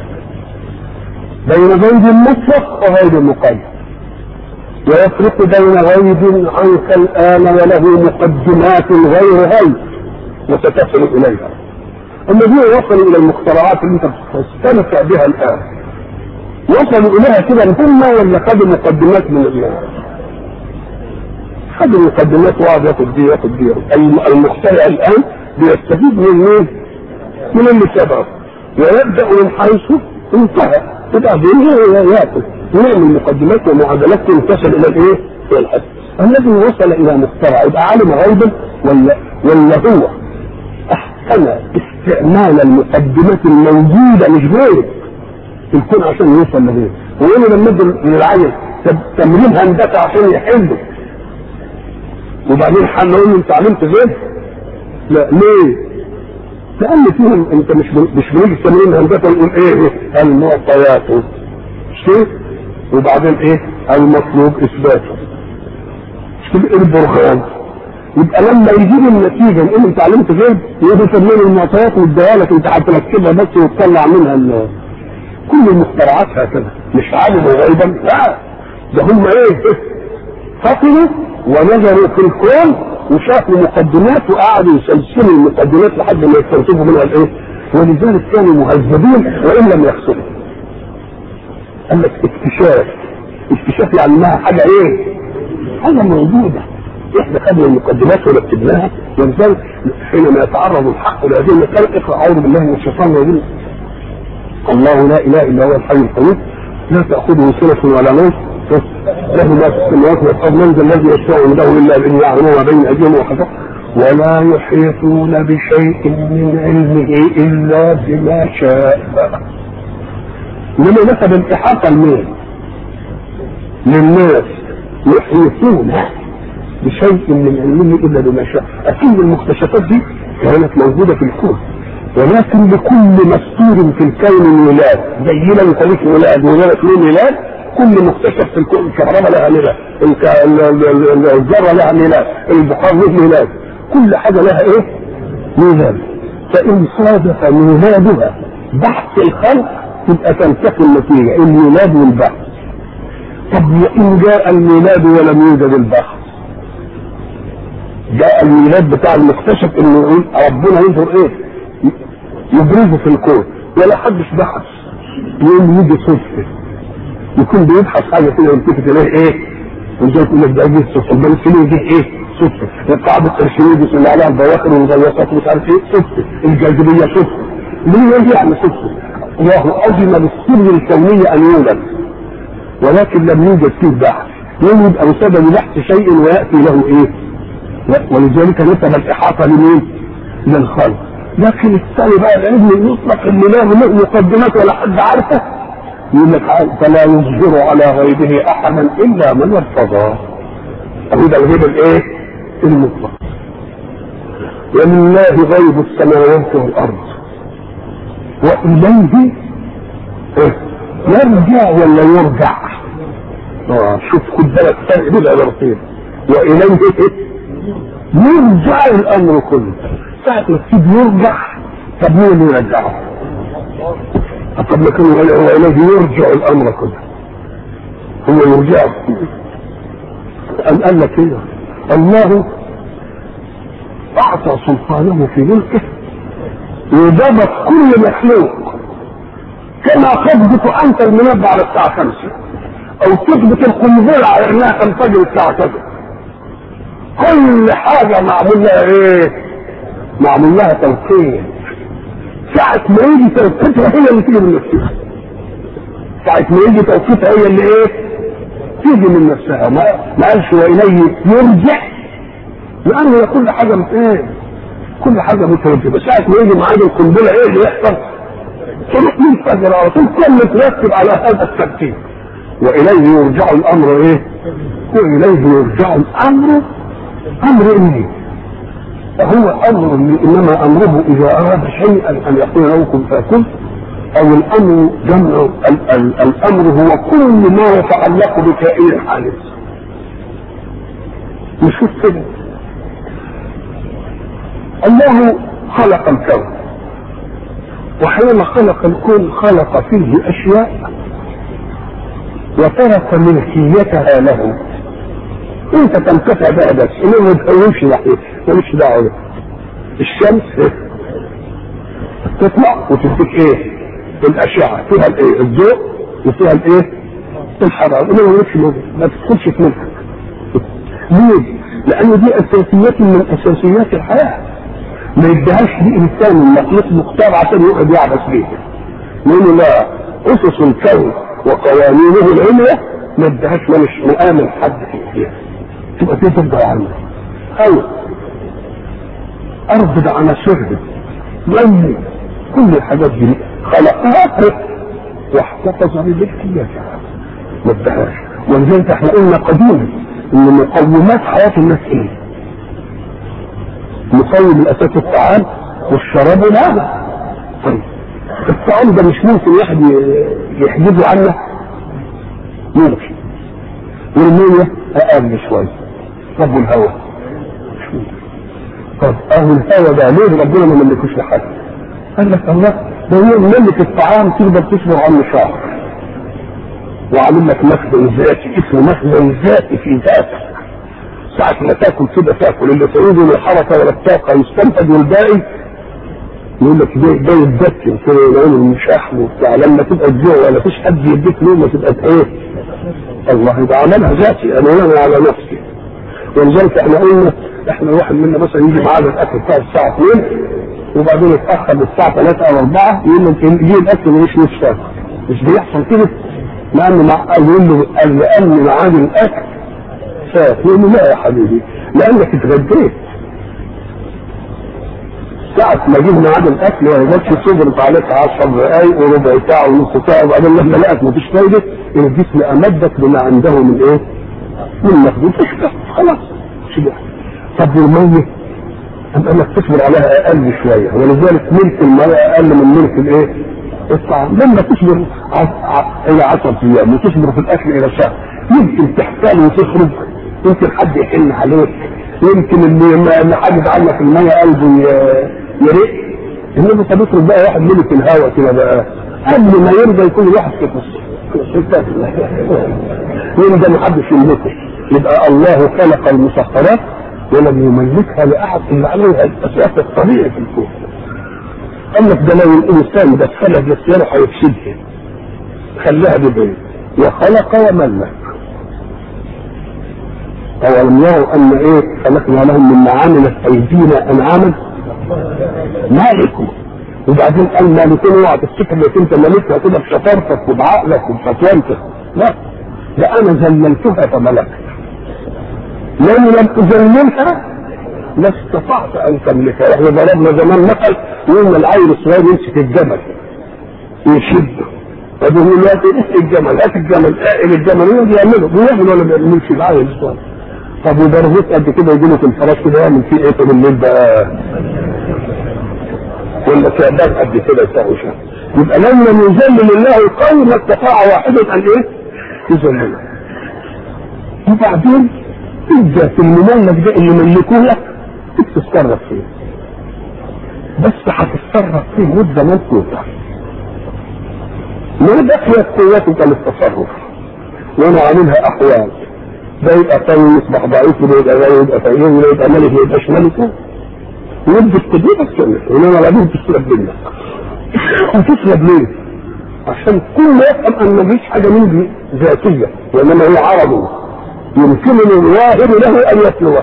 بين غيب مطلق وغيب مقيد ويفرق بين غيب عنك الان وله مقدمات غير غيب وستصل اليها الذين وصلوا الى المخترعات اللي انت بتستمتع بها الان وصلوا اليها كده هم ولا خدوا مقدمات من الله خدوا مقدمات واحد ياخد دي ياخد دي المخترع الان بيستفيد من مين؟ من اللي سبقه ويبدا من حيث انتهى وبعدين ياخذ ويعمل مقدمات ومعادلات تصل الى الايه؟ الى الحد الذي وصل الى مخترع يبقى عالم غيبا ولا ولا هو احسن استعمال المقدمات الموجوده مش غير في الكون عشان يوصل لغيره ويقول لما ندي للعيل تمرين هندسه عشان يحله وبعدين هنقول له انت علمت غير لا ليه؟ لان فيهم انت مش مش بنيجي تمرين هندسه نقول ايه المعطيات شيء وبعدين ايه المطلوب اثباته مش كده البرهان يبقى لما يجيب النتيجه نقول انت علمت غيب يبقى تمرين المعطيات واديها لك انت هتركبها بس وتطلع منها ال كل المخترعات هكذا مش عالم غيبا لا ده هم ايه فطنوا ونظروا في الكون وشافوا مقدمات وقعدوا يسلسلوا المقدمات لحد ما يستنتجوا منها الايه؟ ولذلك كانوا مهذبين وان لم يحصلوا. قال لك اكتشاف اكتشاف يعني انها حاجه ايه؟ حاجه موجوده احنا خدنا المقدمات ورتبناها ولذلك حينما يتعرض الحق لهذه المسألة اقرا اعوذ بالله من الشيطان الرجيم الله لا اله الا هو الحي القيوم لا تاخذه سنه ولا نوم له ما في السماوات والارض من ذا الذي يشفع عنده الا بان يعلم ما بين ايديهم وحفظه ولا يحيطون بشيء من علمه الا بما شاء انما نسب الاحاطه لمين؟ للناس يحيطون بشيء من علمه الا بما شاء اكيد المكتشفات دي كانت موجوده في الكون ولكن لكل مستور في الكون ميلاد زي ما تاريخ ميلاد ولادة له ميلاد كل مكتشف في الكون الكهرباء لها ميلاد الذره لها ميلاد البخار له ميلاد كل حاجه لها ايه؟ ميلاد فان صادف ميلادها بحث الخلق تبقى تنتفي النتيجه الميلاد والبحث طب وان جاء الميلاد ولم يوجد البحث جاء الميلاد بتاع المكتشف انه يقول ربنا ينظر ايه يبرزه في الكون ولا حدش بحث يوم يجي صدفه يكون بيبحث حاجه كده يلتفت اليه ايه وزي يقول لك ده جه صدفه بل الفيلم جه ايه صدفه قاعده ارشميدس اللي عليها البواخر والغواصات ومش عارف ايه صدفه الجاذبيه صدفه ليه ايه يعني صدفه الله اذن للسر الكونيه ان يولد ولكن لم يوجد فيه بحث يوم يبقى مسبب لبحث شيء وياتي له ايه ولذلك نسب الاحاطه لمين؟ للخلق لكن الثاني بقى العلم المطلق اللي له له مقدمات ولا حد عارفه يقول لك فلا يظهر على غيبه احدا الا من ارتضى هذا الغيب الايه؟ المطلق ولله غيب السماوات والارض واليه إيه؟ يرجع ولا يرجع؟ اه شوف خد بالك فرق بين العبارتين واليه إيه؟ يرجع الامر كله ساعة ما تسيب يرجع طب مين اللي يرجعه؟ طب ما كان واليه يرجع الامر كله هو يرجعه أم قال لك ايه؟ الله اعطى سلطانه في ملكه وضبط كل مخلوق كما تضبط انت المنبه على الساعه 5 او تضبط القنبله على انها تنفجر الساعه كذا كل حاجة معمول لها ايه؟ معمول لها توقيت ساعة ما يجي توقيتها هي اللي تيجي من نفسها ساعة ما يجي توقيتها هي اللي ايه؟ تيجي من نفسها ما, ما قالش واليه يرجع لأن كل حاجة من ايه؟ كل حاجة مترتبة ساعة ما يجي ميعاد القنبلة ايه اللي يحصل؟ تروح منفجر على طول كل ترتب على هذا الترتيب وإليه يرجع الأمر ايه؟ وإليه يرجع الأمر امر ايه هو امر انما امره اذا اراد شيئا ان يقول له كن فيكون او الامر جمع ال ال الامر هو كل ما يتعلق بكائن حادث نشوف كده الله خلق الكون وحينما خلق الكون خلق فيه اشياء وترك ملكيتها له انت تنتفع بقى بس انه ما تقومش ناحيه مالكش دعوه بيه الشمس تطلع وتديك ايه الاشعه فيها الايه الضوء وفيها الايه الحراره انه مالكش ما تدخلش في ملكك ليه؟ لان دي اساسيات من اساسيات الحياه ما يديهاش دي انسان مخلوق مختار عشان يقعد يعبث بيها لانه لا اسس الكون وقوانينه العليا ما ادهاش مش مؤمن حد فيها تبقى دي تفضل عنه او ارض بعناصرها مي كل الحاجات دي خلقها واحتفظ بملكيتها ما ادهاش ولذلك احنا قلنا قديما ان مقومات حياه الناس ايه؟ مقوم الاساس الطعام والشراب والهواء طيب الطعام ده مش ممكن واحد يحجزه عنه ممكن والمية اقل شويه طب والهواء طب اهو الهواء ده ليه ربنا ما ملكوش لحد قال لك الله ده هو ملك الطعام تقدر تصبر عنه شهر وعامل لك مخزن ذاتي اسمه مخزن ذاتي في ذاتك ساعة ما تاكل كده تاكل اللي تعود من الحركة ولا الطاقة يستنفذ والباقي يقول لك ده ده يتدكن كده يقول مش شحم وبتاع لما تبقى تجوع ولا فيش حد يديك لقمة تبقى ايه؟ الله يبقى عملها ذاتي انا انا على نفسي ولذلك احنا قلنا احنا الواحد منا مثلا يجي معاه الاكل بتاع الساعة 2 وبعدين يتاخر للساعة 3 او 4 يقول له يجي الاكل مش نفسه مش بيحصل كده لانه مع يقول له قال لان معاد الاكل فات يقول له لا يا حبيبي لانك اتغديت ساعة ما جه ميعاد الاكل ما يقدرش صبرت عليك 10 دقايق وربع ساعة ونص ساعة وبعدين لما لقت مفيش فايدة الجسم امدك بما عنده من ايه؟ من مخدوم تشبع خلاص شبع طب والمية أم انك تصبر عليها اقل شوية ولذلك ملك المية اقل من ملك الايه؟ الطعام لما تصبر الى 10 ايام وتصبر في الاكل الى شهر يمكن تحتال وتخرج يمكن حد يحن عليك يمكن اللي اللي حاجز عنك المية قلبه يرق انما طب افرض بقى واحد ملك الهوا كده بقى قبل ما يرضى يكون الواحد في يرضى ما حدش يملكه يبقى الله خلق المسخرات ولم يملكها لاحد الا عليها الاساس الطبيعي في الكون قال لك ده لو الانسان دخلها جسيره هيفسدها خلاها ببين وخلق وملك أولم يروا أن إيه خلقنا لهم من معامل أيدينا أنعاما مالكوا وبعدين قال مالكين اوعى تفتكر انك انت ملكها كده بشطارتك وبعقلك وبفتوانتك لا ده انا ذللتها فملكت لان لم تذللها لا استطعت ان تملكها احنا ضربنا زمان مثل وقلنا العيل الصغير يمسك الجمل يشده طب يقول له هات الجمل هات الجمل اقل الجمل هو بيعمله بيعمل ولا بيعملش العيل الصغير طب وضربت قد كده يجي له في الفراش كده يعمل فيه ايه طول الليل بقى ولا تعبان قد كده يساوي شهر يبقى لما يذلل الله القوم ما استطاع واحد ان ايه؟ يذلله وبعدين انت في المملك ده اللي ملكوه لك تتصرف فيه بس هتتصرف فيه مده مدة ما بقيت قوتك للتصرف وانا عاملها احوال ده يبقى قوي يصبح ضعيف وده يبقى غني يبقى فقير وده يبقى ملك ما يبقاش ملك ودي القدوة السنة انما لازم تسلب منك وتسلب ليه؟ عشان كل يفهم ان مفيش حاجة منه ذاتية وانما هي عرض يمكن الواهب له ان يتلوه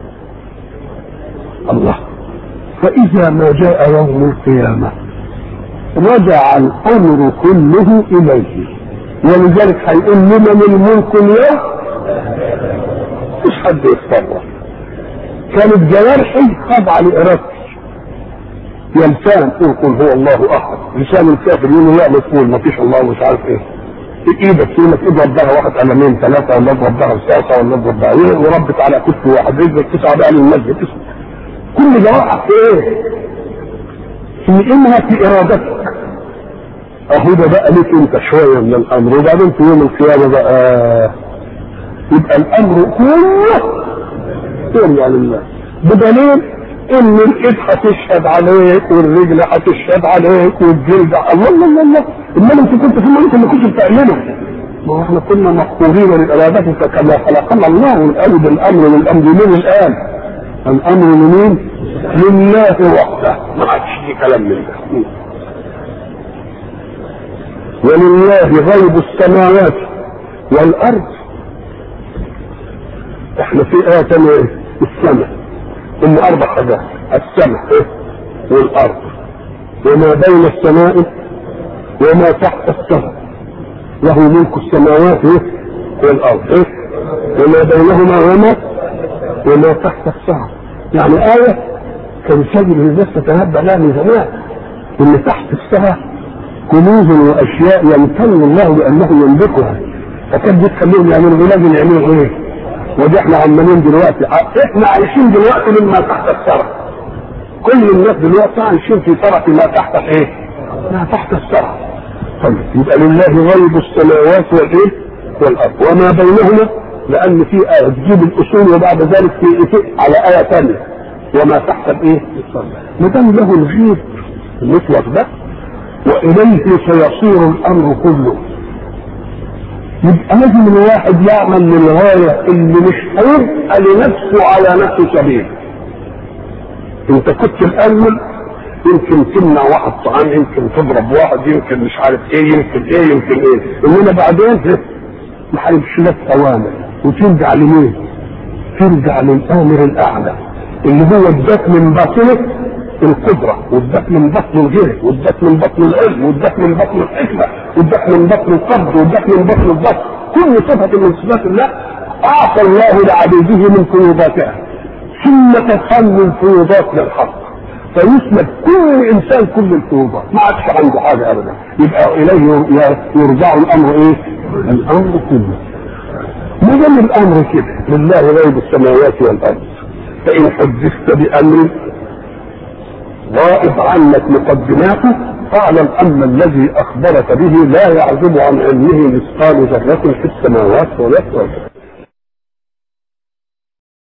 الله فاذا ما جاء يوم القيامة رجع الامر كله اليه ولذلك هيقول لمن الملك اليوم مش حد يتصرف كانت جوارحي خاضعة لإرادتي يا لسان تقول قل هو الله أحد لسان الكافر يقول لا مسؤول ما فيش الله مش عارف إيه ايدك تقول لك اضرب بها واحد قلمين ثلاثة ولا اضرب بها رصاصة ولا اضرب بها ايه وربك على كتف واحد رجلك تسعة بقى للمسجد كل جوارحك في ايه؟ في انها في ارادتك اهو ده بقى ليك انت شوية من الامر وبعدين في يوم القيامة بقى يبقى الامر كله يرجع لله بدليل ان الايد هتشهد عليك والرجل هتشهد عليك والجلد الله الله الله الله امال انت كنت في الملك اللي كنت بتعمله ما هو احنا كنا مقهورين لارادتك كما خلقنا الله والان بالامر للامر من الان الامر لمين؟ لله وحده ما عادش في كلام من ده ولله غيب السماوات والارض احنا في ايه تانية ايه السماء هم اربع حاجات السماء ايه والارض وما بين السماء وما تحت السماء له ملك السماوات ايه والارض ايه وما بينهما وما وما تحت السماء يعني آية كان سجل الناس تتنبأ لها من زمان ان تحت السماء كنوز واشياء يمتن الله بانه يملكها فكان بتخليهم يعملوا لازم يعملوا ايه؟ ودي احنا عمالين دلوقتي احنا عايشين دلوقتي مما تحت الثرى كل الناس دلوقتي عايشين في ثرى ما تحت الايه؟ ما تحت الثرى طيب يبقى لله غيب السماوات والايه؟ والارض وما بينهما لان في ايه تجيب الاصول وبعد ذلك في, في على ايه ثانيه وما تحت الايه؟ ما دام له الغيب المطلق ده واليه سيصير الامر كله يبقى لازم الواحد يعمل للغايه اللي مش هيبقى لنفسه على نفسه سبيل انت كنت الاول يمكن تمنع واحد طعام يمكن تضرب واحد يمكن مش عارف ايه يمكن ايه يمكن ايه انما بعدين ما هيمشي لك اوامر وترجع لمين؟ ترجع للامر الاعلى اللي هو اداك من باطنك القدرة واداك من بطن الغير واداك من بطن العلم واداك من بطن الحكمة واداك من بطن القبض واداك من بطن الضبط كل صفة من صفات الله أعطى الله لعبيده من فيوضاتها ثم تفهم الفيوضات للحق فيسلب كل انسان كل الفيوضات ما عادش عنده حاجه ابدا يبقى اليه يرجع الامر ايه؟ الامر كله ما دام الامر كده لله غيب السماوات والارض فان حدثت بامر غائب عنك مقدماته فاعلم ان الذي اخبرك به لا يعزب عن علمه مثقال ذره في السماوات ولا في الارض